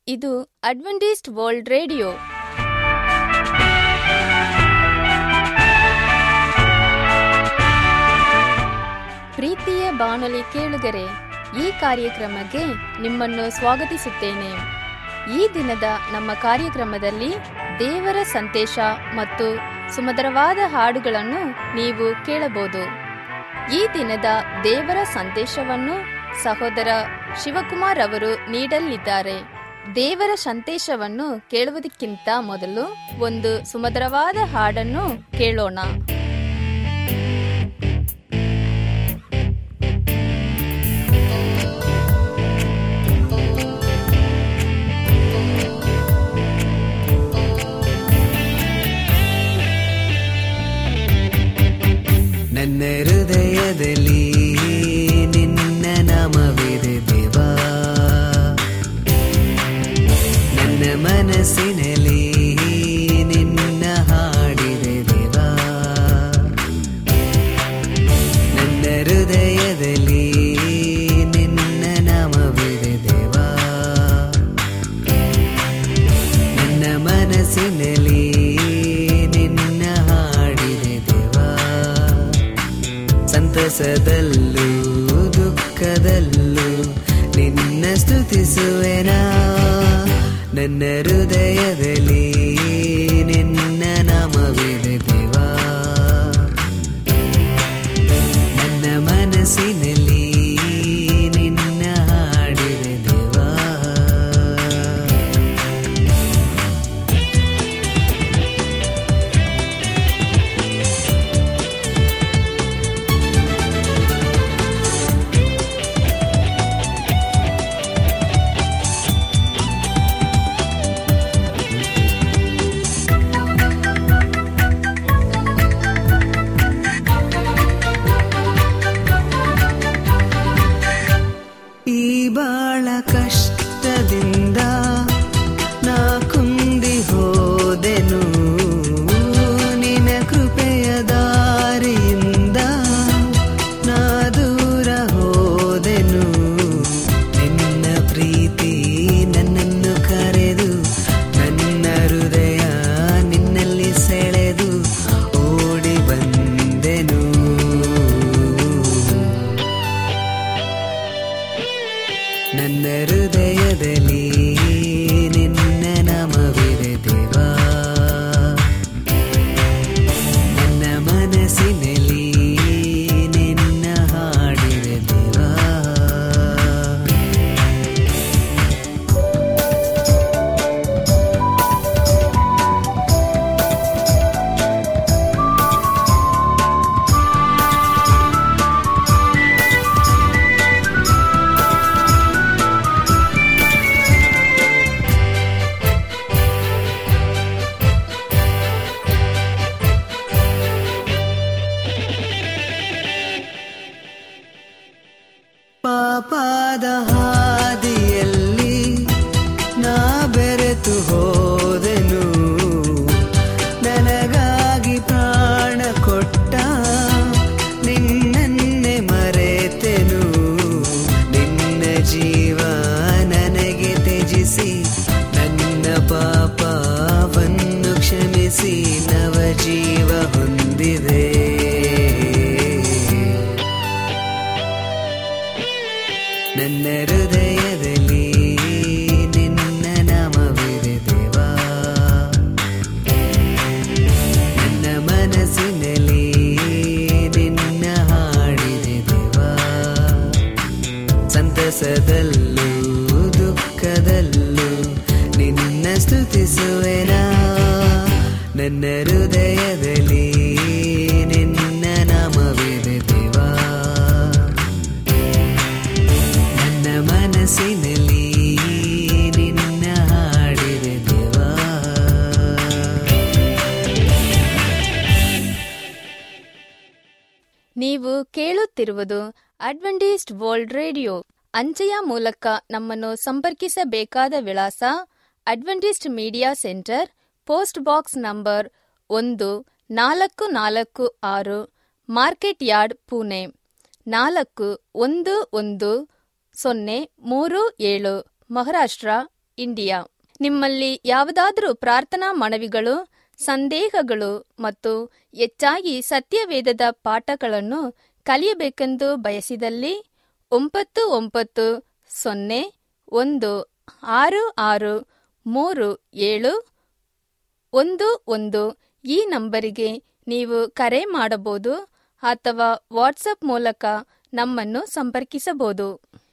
ಇದು Adventist world radio ಪ್ರೀತಿಯ ಬಾನುಲಿ ಕೇಳುಗರೆ ಈ ಕಾರ್ಯಕ್ರಮಕ್ಕೆ ನಿಮ್ಮನ್ನು ಸ್ವಾಗತಿಸುತ್ತೇನೆ ಈ ದಿನದ ನಮ್ಮ ಕಾರ್ಯಕ್ರಮದಲ್ಲಿ ದೇವರ ಸಂದೇಶ ಮತ್ತು ಸುಮಧುರವಾದ ಹಾಡುಗಳನ್ನು ನೀವು ಕೇಳಬಹುದು ಈ ದಿನದ ದೇವರ ಸಂದೇಶವನ್ನು ಸಹೋದರ ಶಿವಕುಮಾರ್ ಅವರು ನೀಡಲಿದ್ದಾರೆ ದೇವರ ಸಂದೇಶವನ್ನು ಕೇಳುವುದಕ್ಕಿಂತ ಮೊದಲು ಒಂದು ಸುಮಧುರವಾದ ಹಾಡನ್ನು ಕೇಳೋಣ ನನ್ನ ಹೃದಯದಲ್ಲಿ ನಿನ್ನ ನಾಮವಿದೆ ದೇವಾ ನನ್ನ ಮನಸ್ಸಿನಲ್ಲಿ ನಿನ್ನ ಹಾಡಿದೆ ದೇವಾ ನನ್ನ ಹೃದಯದಲ್ಲಿ ನಿನ್ನ ನಾಮವಿದೆ ದೇವಾ ನನ್ನ ಮನಸ್ಸಿನಲ್ಲಿ ನಿನ್ನ ಹಾಡಿದೆ ದೇವಾ ಸಂತಸದಲ್ಲೂ ದುಃಖದಲ್ಲೂ ನಿನ್ನ ಸ್ತುತಿಸುವೆನಾ ನನ್ನ ಹೃದಯದಲ್ಲಿ ನಿನ್ನ ನಾಮವಿದೆ ದೇವಾ ನನ್ನ ಮನಸ್ಸಿನಲ್ಲಿ ನಿನ್ನ ಹಾಡಿದೆ ದೇವಾ ಈ ಬಾಳ ಕಷ್ಟದಿಂದ ನಾ ಕುಂದಿ ಹೋದೆನು ನಿನ ಕೃಪೆಯ ದಾರಿಯಿಂದ ನಾ ದೂರ ಹೋದೆನು ನಿನ್ನ ಪ್ರೀತಿ ನನ್ನನ್ನು ಕರೆದು ನನ್ನ ಹೃದಯ ನಿನ್ನಲ್ಲಿ ಸೆಳೆದು ಓಡಿ ಬಂದೆನು ನನ್ನ ಹೃದಯದಲ್ಲಿ ನಿನ್ನ ನಾಮವಿದೆ ದೇವಾ ನನ್ನ ಮನಸ್ಸಿನಲ್ಲಿ ನಿನ್ನ ಹಾಡಿದೆ ದೇವಾ ಪಾಪದ ಹಾದಿಯಲ್ಲಿ ನಾ ಬೆರೆತು ಹೋದೆನು ನನಗಾಗಿ ಪ್ರಾಣ ಕೊಟ್ಟ ನಿನ್ನನ್ನೇ ಮರೆತೆನು ನಿನ್ನ ಜೀವ ನನಗೆ ತ್ಯಜಿಸಿ ನನ್ನ ಪಾಪವನ್ನು ಕ್ಷಮಿಸಿ ನವ ಜೀವ ಹೊಂದಿದೆ ನನ್ನ ಹೃದಯದಲ್ಲಿ ನಿನ್ನ ನಾಮವಿದೆ ದೇವಾ ನನ್ನ ಮನಸ್ಸಿನಲ್ಲಿ ನಿನ್ನ ಹಾಡಿದೆ ದೇವಾ ಸಂತಸದಲ್ಲೂ ದುಃಖದಲ್ಲೂ ನಿನ್ನ ಸ್ತುತಿಸುವೆನಾ ನನ್ನ ಹೃದಯದಲ್ಲಿ ನಿನ್ನ ನಾಮವಿದೆ ದೇವಾ ನನ್ನ ಮನಸ್ಸಿನಲ್ಲಿ ನಿನ್ನ ಹಾಡಿದೆ ದೇವಾ ನೀವು ಕೇಳುತ್ತಿರುವುದು ಅಡ್ವೆಂಟಿಸ್ಟ್ ವರ್ಲ್ಡ್ ರೇಡಿಯೋ ಅಂಚೆಯ ಮೂಲಕ ನಮ್ಮನ್ನು ಸಂಪರ್ಕಿಸಬೇಕಾದ ವಿಳಾಸ Adventist media centre post box number ಒಂದು ನಾಲ್ಕು ನಾಲ್ಕು ಆರು ಮಾರ್ಕೆಟ್ ಯಾರ್ಡ್ ಪುಣೆ ನಾಲ್ಕು ಒಂದು ಒಂದು ಸೊನ್ನೆ ಮೂರು ಏಳು ಮಹಾರಾಷ್ಟ್ರ ಇಂಡಿಯಾ ನಿಮ್ಮಲ್ಲಿ ಯಾವುದಾದರೂ ಪ್ರಾರ್ಥನಾ ಮನವಿಗಳು ಸಂದೇಹಗಳು ಮತ್ತು ಹೆಚ್ಚಾಗಿ ಸತ್ಯವೇದದ ಪಾಠಗಳನ್ನು ಕಲಿಯಬೇಕೆಂದು ಬಯಸಿದಲ್ಲಿ ಒಂಬತ್ತು ಒಂಬತ್ತು ಸೊನ್ನೆ ಒಂದು ಆರು ಆರು ಮೂರು ಏಳು ಒಂದು ಒಂದು ಈ ನಂಬರಿಗೆ ನೀವು ಕರೆ ಮಾಡಬಹುದು ಅಥವಾ ವಾಟ್ಸಪ್ ಮೂಲಕ ನಮ್ಮನ್ನು ಸಂಪರ್ಕಿಸಬಹುದು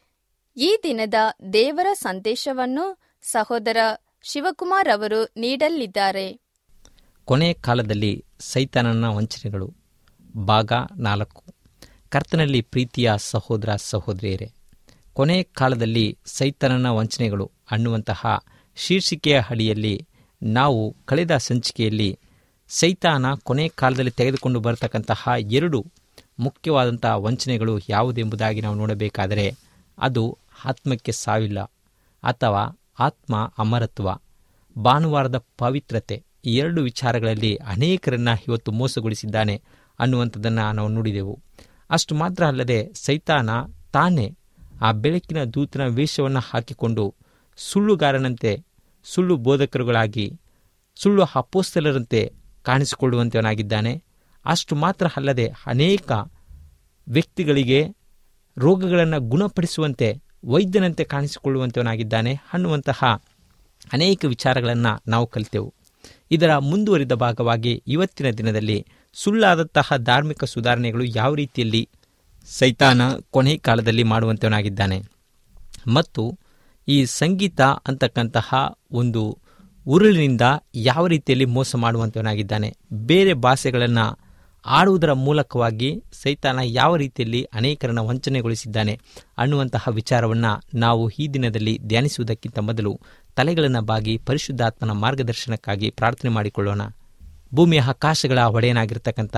ಈ ದಿನದ ದೇವರ ಸಂದೇಶವನ್ನು ಸಹೋದರ ಶಿವಕುಮಾರ್ ಅವರು ನೀಡಲಿದ್ದಾರೆ ಕೊನೆಯ ಕಾಲದಲ್ಲಿ ಸೈತಾನನ ವಂಚನೆಗಳು ಭಾಗ ನಾಲ್ಕು ಕರ್ತನಲ್ಲಿ ಪ್ರೀತಿಯ ಸಹೋದರ ಸಹೋದರಿಯರೇ ಕೊನೆಯ ಕಾಲದಲ್ಲಿ ಸೈತಾನನ ವಂಚನೆಗಳು ಅನ್ನುವಂತಹ ಶೀರ್ಷಿಕೆಯ ಅಡಿಯಲ್ಲಿ ನಾವು ಕಳೆದ ಸಂಚಿಕೆಯಲ್ಲಿ ಸೈತಾನ ಕೊನೆಯ ಕಾಲದಲ್ಲಿ ತೆಗೆದುಕೊಂಡು ಬರತಕ್ಕಂತಹ ಎರಡು ಮುಖ್ಯವಾದಂತಹ ವಂಚನೆಗಳು ಯಾವುದೆಂಬುದಾಗಿ ನಾವು ನೋಡಬೇಕಾದರೆ ಅದು ಆತ್ಮಕ್ಕೆ ಸಾವಿಲ್ಲ ಅಥವಾ ಆತ್ಮ ಅಮರತ್ವ ಭಾನುವಾರದ ಪವಿತ್ರತೆ ಈ ಎರಡು ವಿಚಾರಗಳಲ್ಲಿ ಅನೇಕರನ್ನ ಇವತ್ತು ಮೋಸಗೊಳಿಸಿದ್ದಾನೆ ಅನ್ನುವಂಥದ್ದನ್ನು ನಾವು ನೋಡಿದೆವು ಅಷ್ಟು ಮಾತ್ರ ಅಲ್ಲದೆ ಸೈತಾನ ತಾನೇ ಆ ಬೆಳಕಿನ ದೂತನ ವೇಷವನ್ನು ಹಾಕಿಕೊಂಡು ಸುಳ್ಳುಗಾರನಂತೆ ಸುಳ್ಳು ಬೋಧಕರುಗಳಾಗಿ ಸುಳ್ಳು ಅಪೋಸ್ತಲರಂತೆ ಕಾಣಿಸಿಕೊಳ್ಳುವಂತವನಾಗಿದ್ದಾನೆ ಅಷ್ಟು ಮಾತ್ರ ಅಲ್ಲದೆ ಅನೇಕ ವ್ಯಕ್ತಿಗಳಿಗೆ ರೋಗಗಳನ್ನು ಗುಣಪಡಿಸುವಂತೆ ವೈದ್ಯನಂತೆ ಕಾಣಿಸಿಕೊಳ್ಳುವಂತವನಾಗಿದ್ದಾನೆ ಅನ್ನುವಂತಹ ಅನೇಕ ವಿಚಾರಗಳನ್ನು ನಾವು ಕಲಿತೆವು ಇದರ ಮುಂದುವರಿದ ಭಾಗವಾಗಿ ಇವತ್ತಿನ ದಿನದಲ್ಲಿ ಸುಳ್ಳಾದಂತಹ ಧಾರ್ಮಿಕ ಸುಧಾರಣೆಗಳು ಯಾವ ರೀತಿಯಲ್ಲಿ ಸೈತಾನ ಕೊನೆ ಕಾಲದಲ್ಲಿ ಮಾಡುವಂತವನಾಗಿದ್ದಾನೆ ಮತ್ತು ಈ ಸಂಗೀತ ಅಂತಕ್ಕಂತಹ ಒಂದು ಉರುಳಿನಿಂದ ಯಾವ ರೀತಿಯಲ್ಲಿ ಮೋಸ ಮಾಡುವಂತವನಾಗಿದ್ದಾನೆ ಬೇರೆ ಭಾಷೆಗಳನ್ನು ಆಡುವುದರ ಮೂಲಕವಾಗಿ ಸೈತಾನ ಯಾವ ರೀತಿಯಲ್ಲಿ ಅನೇಕರನ್ನ ವಂಚನೆಗೊಳಿಸಿದ್ದಾನೆ ಅನ್ನುವಂತಹ ವಿಚಾರವನ್ನು ನಾವು ಈ ದಿನದಲ್ಲಿ ಧ್ಯಾನಿಸುವುದಕ್ಕಿಂತ ಮೊದಲು ತಲೆಗಳನ್ನು ಬಾಗಿ ಪರಿಶುದ್ಧಾತ್ಮನ ಮಾರ್ಗದರ್ಶನಕ್ಕಾಗಿ ಪ್ರಾರ್ಥನೆ ಮಾಡಿಕೊಳ್ಳೋಣ ಭೂಮಿಯ ಆಕಾಶಗಳ ಒಡೆಯನಾಗಿರ್ತಕ್ಕಂಥ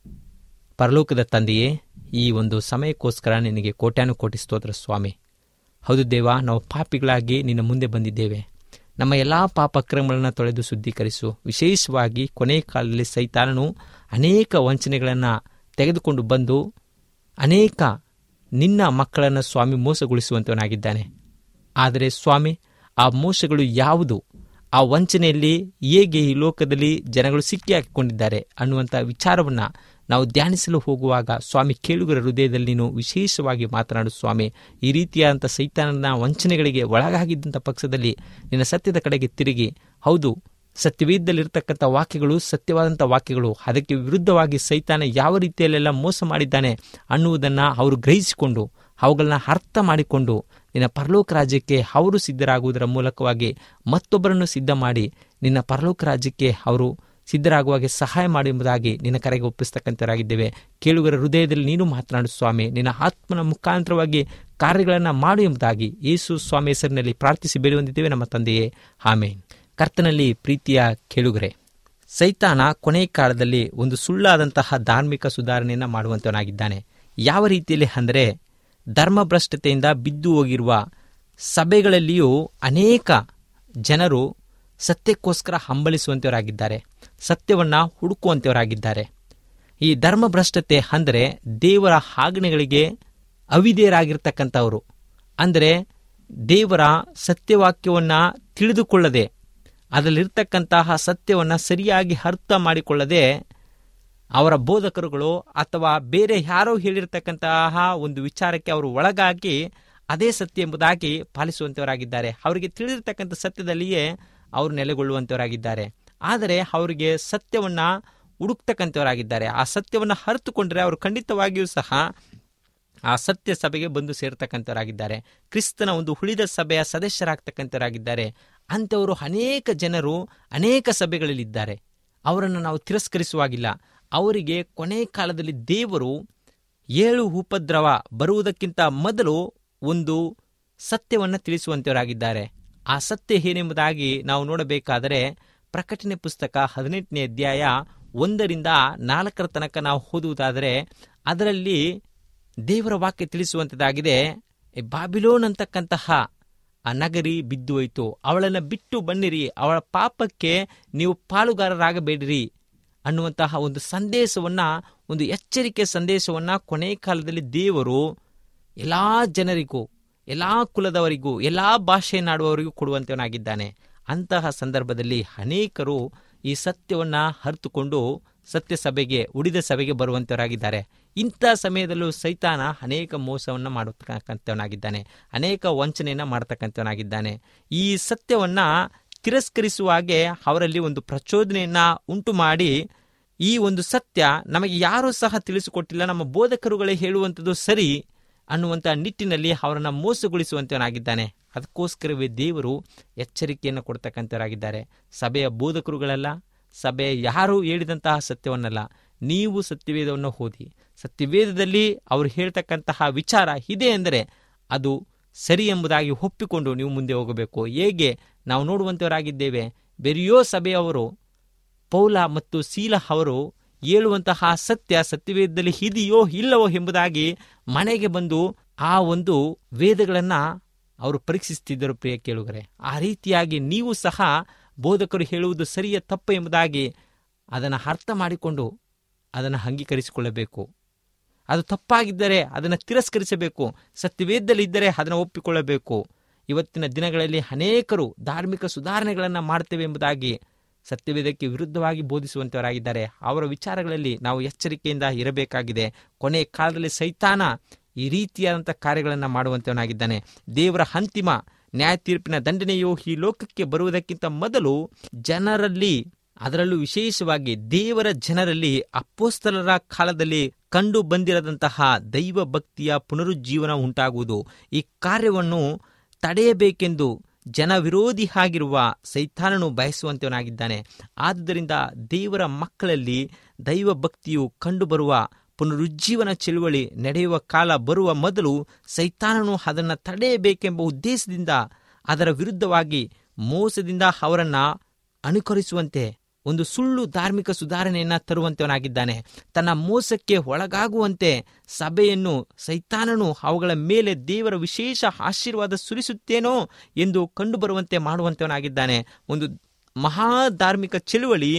ಪರಲೋಕದ ತಂದೆಯೇ ಈ ಒಂದು ಸಮಯಕ್ಕೋಸ್ಕರ ನಿನಗೆ ಕೋಟ್ಯಾನು ಕೋಟಿ ಸ್ತೋತ್ರ ಸ್ವಾಮಿ ಹೌದು ದೇವ ನಾವು ಪಾಪಿಗಳಾಗಿ ನಿನ್ನ ಮುಂದೆ ಬಂದಿದ್ದೇವೆ ನಮ್ಮ ಎಲ್ಲ ಪಾಪಕ್ರಮಗಳನ್ನು ತೊಳೆದು ಶುದ್ಧೀಕರಿಸು ವಿಶೇಷವಾಗಿ ಕೊನೆಯ ಕಾಲದಲ್ಲಿ ಸೈತಾನನು ಅನೇಕ ವಂಚನೆಗಳನ್ನು ತೆಗೆದುಕೊಂಡು ಬಂದು ಅನೇಕ ನಿನ್ನ ಮಕ್ಕಳನ್ನು ಸ್ವಾಮಿ ಮೋಸಗೊಳಿಸುವಂತವನಾಗಿದ್ದಾನೆ ಆದರೆ ಸ್ವಾಮಿ ಆ ಮೋಸಗಳು ಯಾವುದು ಆ ವಂಚನೆಯಲ್ಲಿ ಹೇಗೆ ಈ ಲೋಕದಲ್ಲಿ ಜನಗಳು ಸಿಕ್ಕಿ ಹಾಕಿಕೊಂಡಿದ್ದಾರೆ ಅನ್ನುವಂಥ ವಿಚಾರವನ್ನು ನಾವು ಧ್ಯಾನಿಸಲು ಹೋಗುವಾಗ ಸ್ವಾಮಿ ಕೇಳುಗರ ಹೃದಯದಲ್ಲಿ ನೀನು ವಿಶೇಷವಾಗಿ ಮಾತನಾಡು ಸ್ವಾಮಿ ಈ ರೀತಿಯಾದಂಥ ಸೈತಾನನ ವಂಚನೆಗಳಿಗೆ ಒಳಗಾಗಿದ್ದಂಥ ಪಕ್ಷದಲ್ಲಿ ನಿನ್ನ ಸತ್ಯದ ಕಡೆಗೆ ತಿರುಗಿ ಹೌದು ಸತ್ಯವೇದಲ್ಲಿರ್ತಕ್ಕಂಥ ವಾಕ್ಯಗಳು ಸತ್ಯವಾದಂಥ ವಾಕ್ಯಗಳು ಅದಕ್ಕೆ ವಿರುದ್ಧವಾಗಿ ಸೈತಾನ ಯಾವ ರೀತಿಯಲ್ಲೆಲ್ಲ ಮೋಸ ಮಾಡಿದ್ದಾನೆ ಅನ್ನುವುದನ್ನು ಅವರು ಗ್ರಹಿಸಿಕೊಂಡು ಅವುಗಳನ್ನ ಅರ್ಥ ಮಾಡಿಕೊಂಡು ನಿನ್ನ ಪರಲೋಕ ರಾಜ್ಯಕ್ಕೆ ಅವರು ಸಿದ್ಧರಾಗುವುದರ ಮೂಲಕವಾಗಿ ಮತ್ತೊಬ್ಬರನ್ನು ಸಿದ್ಧ ಮಾಡಿ ನಿನ್ನ ಪರಲೋಕ ರಾಜ್ಯಕ್ಕೆ ಅವರು ಸಿದ್ಧರಾಗುವಾಗೆ ಸಹಾಯ ಮಾಡಿ ಎಂಬುದಾಗಿ ನಿನ್ನ ಕರೆಗೆ ಒಪ್ಪಿಸ್ತಕ್ಕಂಥವರಾಗಿದ್ದೇವೆ ಕೇಳುಗರ ಹೃದಯದಲ್ಲಿ ನೀನು ಮಾತನಾಡು ಸ್ವಾಮಿ ನಿನ್ನ ಆತ್ಮನ ಮುಖಾಂತರವಾಗಿ ಕಾರ್ಯಗಳನ್ನು ಮಾಡು ಎಂಬುದಾಗಿ ಯೇಸು ಸ್ವಾಮಿ ಹೆಸರಿನಲ್ಲಿ ಪ್ರಾರ್ಥಿಸಿ ಬೇಡಿ ಹೊಂದಿದ್ದೇವೆ ನಮ್ಮ ತಂದೆಯೇ ಆಮೇನ್ ಕರ್ತನಲ್ಲಿ ಪ್ರೀತಿಯ ಕೇಳುಗರೆ ಸೈತಾನ ಕೊನೆಯ ಕಾಲದಲ್ಲಿ ಒಂದು ಸುಳ್ಳಾದಂತಹ ಧಾರ್ಮಿಕ ಸುಧಾರಣೆಯನ್ನು ಮಾಡುವಂತವನಾಗಿದ್ದಾನೆ ಯಾವ ರೀತಿಯಲ್ಲಿ ಅಂದರೆ ಧರ್ಮಭ್ರಷ್ಟತೆಯಿಂದ ಬಿದ್ದು ಹೋಗಿರುವ ಸಭೆಗಳಲ್ಲಿಯೂ ಅನೇಕ ಜನರು ಸತ್ಯಕ್ಕೋಸ್ಕರ ಹಂಬಲಿಸುವಂಥವರಾಗಿದ್ದಾರೆ ಸತ್ಯವನ್ನು ಹುಡುಕುವಂಥವರಾಗಿದ್ದಾರೆ ಈ ಧರ್ಮಭ್ರಷ್ಟತೆ ಅಂದರೆ ದೇವರ ಆಜ್ಞೆಗಳಿಗೆ ಅವಿಧೇಯರಾಗಿರ್ತಕ್ಕಂಥವರು ಅಂದರೆ ದೇವರ ಸತ್ಯವಾಕ್ಯವನ್ನು ತಿಳಿದುಕೊಳ್ಳದೆ ಅದರಲ್ಲಿರ್ತಕ್ಕಂತಹ ಸತ್ಯವನ್ನು ಸರಿಯಾಗಿ ಅರ್ಥ ಮಾಡಿಕೊಳ್ಳದೆ ಅವರ ಬೋಧಕರುಗಳು ಅಥವಾ ಬೇರೆ ಯಾರೋ ಹೇಳಿರ್ತಕ್ಕಂತಹ ಒಂದು ವಿಚಾರಕ್ಕೆ ಅವರು ಒಳಗಾಗಿ ಅದೇ ಸತ್ಯ ಎಂಬುದಾಗಿ ಪಾಲಿಸುವಂಥವರಾಗಿದ್ದಾರೆ ಅವರಿಗೆ ತಿಳಿದಿರ್ತಕ್ಕಂಥ ಸತ್ಯದಲ್ಲಿಯೇ ಅವರು ನೆಲೆಗೊಳ್ಳುವಂಥವರಾಗಿದ್ದಾರೆ ಆದರೆ ಅವರಿಗೆ ಸತ್ಯವನ್ನು ಹುಡುಕ್ತಕ್ಕಂಥವರಾಗಿದ್ದಾರೆ ಆ ಸತ್ಯವನ್ನು ಅರಿತುಕೊಂಡ್ರೆ ಅವರು ಖಂಡಿತವಾಗಿಯೂ ಸಹ ಆ ಸತ್ಯ ಸಭೆಗೆ ಬಂದು ಸೇರ್ತಕ್ಕಂಥವರಾಗಿದ್ದಾರೆ ಕ್ರಿಸ್ತನ ಒಂದು ಉಳಿದ ಸಭೆಯ ಸದಸ್ಯರಾಗ್ತಕ್ಕಂಥವರಾಗಿದ್ದಾರೆ ಅಂಥವರು ಅನೇಕ ಜನರು ಅನೇಕ ಸಭೆಗಳಲ್ಲಿದ್ದಾರೆ ಅವರನ್ನು ನಾವು ತಿರಸ್ಕರಿಸುವಾಗಿಲ್ಲ ಅವರಿಗೆ ಕೊನೆ ಕಾಲದಲ್ಲಿ ದೇವರು ಏಳು ಉಪದ್ರವ ಬರುವುದಕ್ಕಿಂತ ಮೊದಲು ಒಂದು ಸತ್ಯವನ್ನು ತಿಳಿಸುವಂಥವರಾಗಿದ್ದಾರೆ ಆ ಸತ್ಯ ಏನೆಂಬುದಾಗಿ ನಾವು ನೋಡಬೇಕಾದರೆ ಪ್ರಕಟಣೆ ಪುಸ್ತಕ ಹದಿನೆಂಟನೇ ಅಧ್ಯಾಯ ಒಂದರಿಂದ ನಾಲ್ಕರ ತನಕ ನಾವು ಓದುವುದಾದರೆ ಅದರಲ್ಲಿ ದೇವರ ವಾಕ್ಯ ತಿಳಿಸುವಂಥದ್ದಾಗಿದೆ ಬಾಬಿಲೋನ್ ಅಂತಕ್ಕಂತಹ ಆ ನಗರಿ ಬಿದ್ದು ಹೋಯಿತು ಅವಳನ್ನು ಬಿಟ್ಟು ಬನ್ನಿರಿ ಅವಳ ಪಾಪಕ್ಕೆ ನೀವು ಪಾಲುಗಾರರಾಗಬೇಡಿರಿ ಅನ್ನುವಂತಹ ಒಂದು ಸಂದೇಶವನ್ನ ಒಂದು ಎಚ್ಚರಿಕೆ ಸಂದೇಶವನ್ನ ಕೊನೆ ಕಾಲದಲ್ಲಿ ದೇವರು ಎಲ್ಲ ಜನರಿಗೂ ಎಲ್ಲ ಕುಲದವರಿಗೂ ಎಲ್ಲ ಭಾಷೆಯನ್ನಾಡುವವರಿಗೂ ಕೊಡುವಂತವನಾಗಿದ್ದಾನೆ ಅಂತಹ ಸಂದರ್ಭದಲ್ಲಿ ಅನೇಕರು ಈ ಸತ್ಯವನ್ನು ಅರಿತುಕೊಂಡು ಸತ್ಯ ಸಭೆಗೆ ಉಳಿದ ಸಭೆಗೆ ಬರುವಂತವರಾಗಿದ್ದಾರೆ ಇಂಥ ಸಮಯದಲ್ಲೂ ಸೈತಾನ ಅನೇಕ ಮೋಸವನ್ನು ಮಾಡತಕ್ಕಂಥವನಾಗಿದ್ದಾನೆ ಅನೇಕ ವಂಚನೆಯನ್ನು ಮಾಡತಕ್ಕಂಥವನಾಗಿದ್ದಾನೆ ಈ ಸತ್ಯವನ್ನ ತಿರಸ್ಕರಿಸುವ ಹಾಗೆ ಅವರಲ್ಲಿ ಒಂದು ಪ್ರಚೋದನೆಯನ್ನ ಉಂಟು ಮಾಡಿ ಈ ಒಂದು ಸತ್ಯ ನಮಗೆ ಯಾರೂ ಸಹ ತಿಳಿಸಿಕೊಟ್ಟಿಲ್ಲ ನಮ್ಮ ಬೋಧಕರುಗಳೇ ಹೇಳುವಂಥದ್ದು ಸರಿ ಅನ್ನುವಂಥ ನಿಟ್ಟಿನಲ್ಲಿ ಅವರನ್ನು ಮೋಸಗೊಳಿಸುವಂತವನಾಗಿದ್ದಾನೆ ಅದಕ್ಕೋಸ್ಕರವೇ ದೇವರು ಎಚ್ಚರಿಕೆಯನ್ನು ಕೊಡ್ತಕ್ಕಂಥವರಾಗಿದ್ದಾರೆ ಸಭೆಯ ಬೋಧಕರುಗಳಲ್ಲ ಸಭೆ ಯಾರು ಹೇಳಿದಂತಹ ಸತ್ಯವನ್ನಲ್ಲ ನೀವು ಸತ್ಯವೇದವನ್ನು ಓದಿ ಸತ್ಯವೇದದಲ್ಲಿ ಅವರು ಹೇಳ್ತಕ್ಕಂತಹ ವಿಚಾರ ಇದೆ ಎಂದರೆ ಅದು ಸರಿ ಎಂಬುದಾಗಿ ಒಪ್ಪಿಕೊಂಡು ನೀವು ಮುಂದೆ ಹೋಗಬೇಕು ಹೇಗೆ ನಾವು ನೋಡುವಂಥವರಾಗಿದ್ದೇವೆ ಬೆರೆಯೋ ಸಭೆಯವರು ಪೌಲ ಮತ್ತು ಶೀಲ ಅವರು ಹೇಳುವಂತಹ ಸತ್ಯ ಸತ್ಯವೇದದಲ್ಲಿ ಇದೆಯೋ ಇಲ್ಲವೋ ಎಂಬುದಾಗಿ ಮನೆಗೆ ಬಂದು ಆ ಒಂದು ವೇದಗಳನ್ನ ಅವರು ಪರೀಕ್ಷಿಸುತ್ತಿದ್ದರು ಪ್ರಿಯ ಕೇಳುಗರೆ ಆ ರೀತಿಯಾಗಿ ನೀವು ಸಹ ಬೋಧಕರು ಹೇಳುವುದು ಸರಿಯ ತಪ್ಪು ಎಂಬುದಾಗಿ ಅದನ್ನು ಅರ್ಥ ಮಾಡಿಕೊಂಡು ಅದನ್ನು ಅಂಗೀಕರಿಸಿಕೊಳ್ಳಬೇಕು ಅದು ತಪ್ಪಾಗಿದ್ದರೆ ಅದನ್ನು ತಿರಸ್ಕರಿಸಬೇಕು ಸತ್ಯವೇದದಲ್ಲಿ ಇದ್ದರೆ ಅದನ್ನು ಒಪ್ಪಿಕೊಳ್ಳಬೇಕು ಇವತ್ತಿನ ದಿನಗಳಲ್ಲಿ ಅನೇಕರು ಧಾರ್ಮಿಕ ಸುಧಾರಣೆಗಳನ್ನು ಮಾಡ್ತೇವೆ ಎಂಬುದಾಗಿ ಸತ್ಯವೇದಕ್ಕೆ ವಿರುದ್ಧವಾಗಿ ಬೋಧಿಸುವಂತವರಾಗಿದ್ದಾರೆ ಅವರ ವಿಚಾರಗಳಲ್ಲಿ ನಾವು ಎಚ್ಚರಿಕೆಯಿಂದ ಇರಬೇಕಾಗಿದೆ ಕೊನೆ ಕಾಲದಲ್ಲಿ ಸೈತಾನ ಈ ರೀತಿಯಾದಂಥ ಕಾರ್ಯಗಳನ್ನು ಮಾಡುವಂತವನಾಗಿದ್ದಾನೆ ದೇವರ ಅಂತಿಮ ನ್ಯಾಯ ತೀರ್ಪಿನ ದಂಡನೆಯು ಈ ಲೋಕಕ್ಕೆ ಬರುವುದಕ್ಕಿಂತ ಮೊದಲು ಜನರಲ್ಲಿ ಅದರಲ್ಲೂ ವಿಶೇಷವಾಗಿ ದೇವರ ಜನರಲ್ಲಿ ಅಪ್ಪೋಸ್ತಲರ ಕಾಲದಲ್ಲಿ ಕಂಡು ಬಂದಿರದಂತಹ ದೈವ ಭಕ್ತಿಯ ಪುನರುಜ್ಜೀವನ ಉಂಟಾಗುವುದು ಈ ಕಾರ್ಯವನ್ನು ತಡೆಯಬೇಕೆಂದು ಜನ ವಿರೋಧಿ ಆಗಿರುವ ಸೈತಾನನು ಬಯಸುವಂತವನಾಗಿದ್ದಾನೆ ಆದುದರಿಂದ ದೇವರ ಮಕ್ಕಳಲ್ಲಿ ದೈವ ಭಕ್ತಿಯು ಕಂಡುಬರುವ ಪುನರುಜ್ಜೀವನ ಚಳುವಳಿ ನಡೆಯುವ ಕಾಲ ಬರುವ ಮೊದಲು ಸೈತಾನನು ಅದನ್ನು ತಡೆಯಬೇಕೆಂಬ ಉದ್ದೇಶದಿಂದ ಅದರ ವಿರುದ್ಧವಾಗಿ ಮೋಸದಿಂದ ಅವರನ್ನ ಅನುಕರಿಸುವಂತೆ ಒಂದು ಸುಳ್ಳು ಧಾರ್ಮಿಕ ಸುಧಾರಣೆಯನ್ನ ತರುವಂತವನಾಗಿದ್ದಾನೆ ತನ್ನ ಮೋಸಕ್ಕೆ ಒಳಗಾಗುವಂತೆ ಸಭೆಯನ್ನು ಸೈತಾನನು ಅವುಗಳ ಮೇಲೆ ದೇವರ ವಿಶೇಷ ಆಶೀರ್ವಾದ ಸುರಿಸುತ್ತೇನೋ ಎಂದು ಕಂಡುಬರುವಂತೆ ಮಾಡುವಂತವನಾಗಿದ್ದಾನೆ ಒಂದು ಮಹಾ ಧಾರ್ಮಿಕ ಚಳುವಳಿ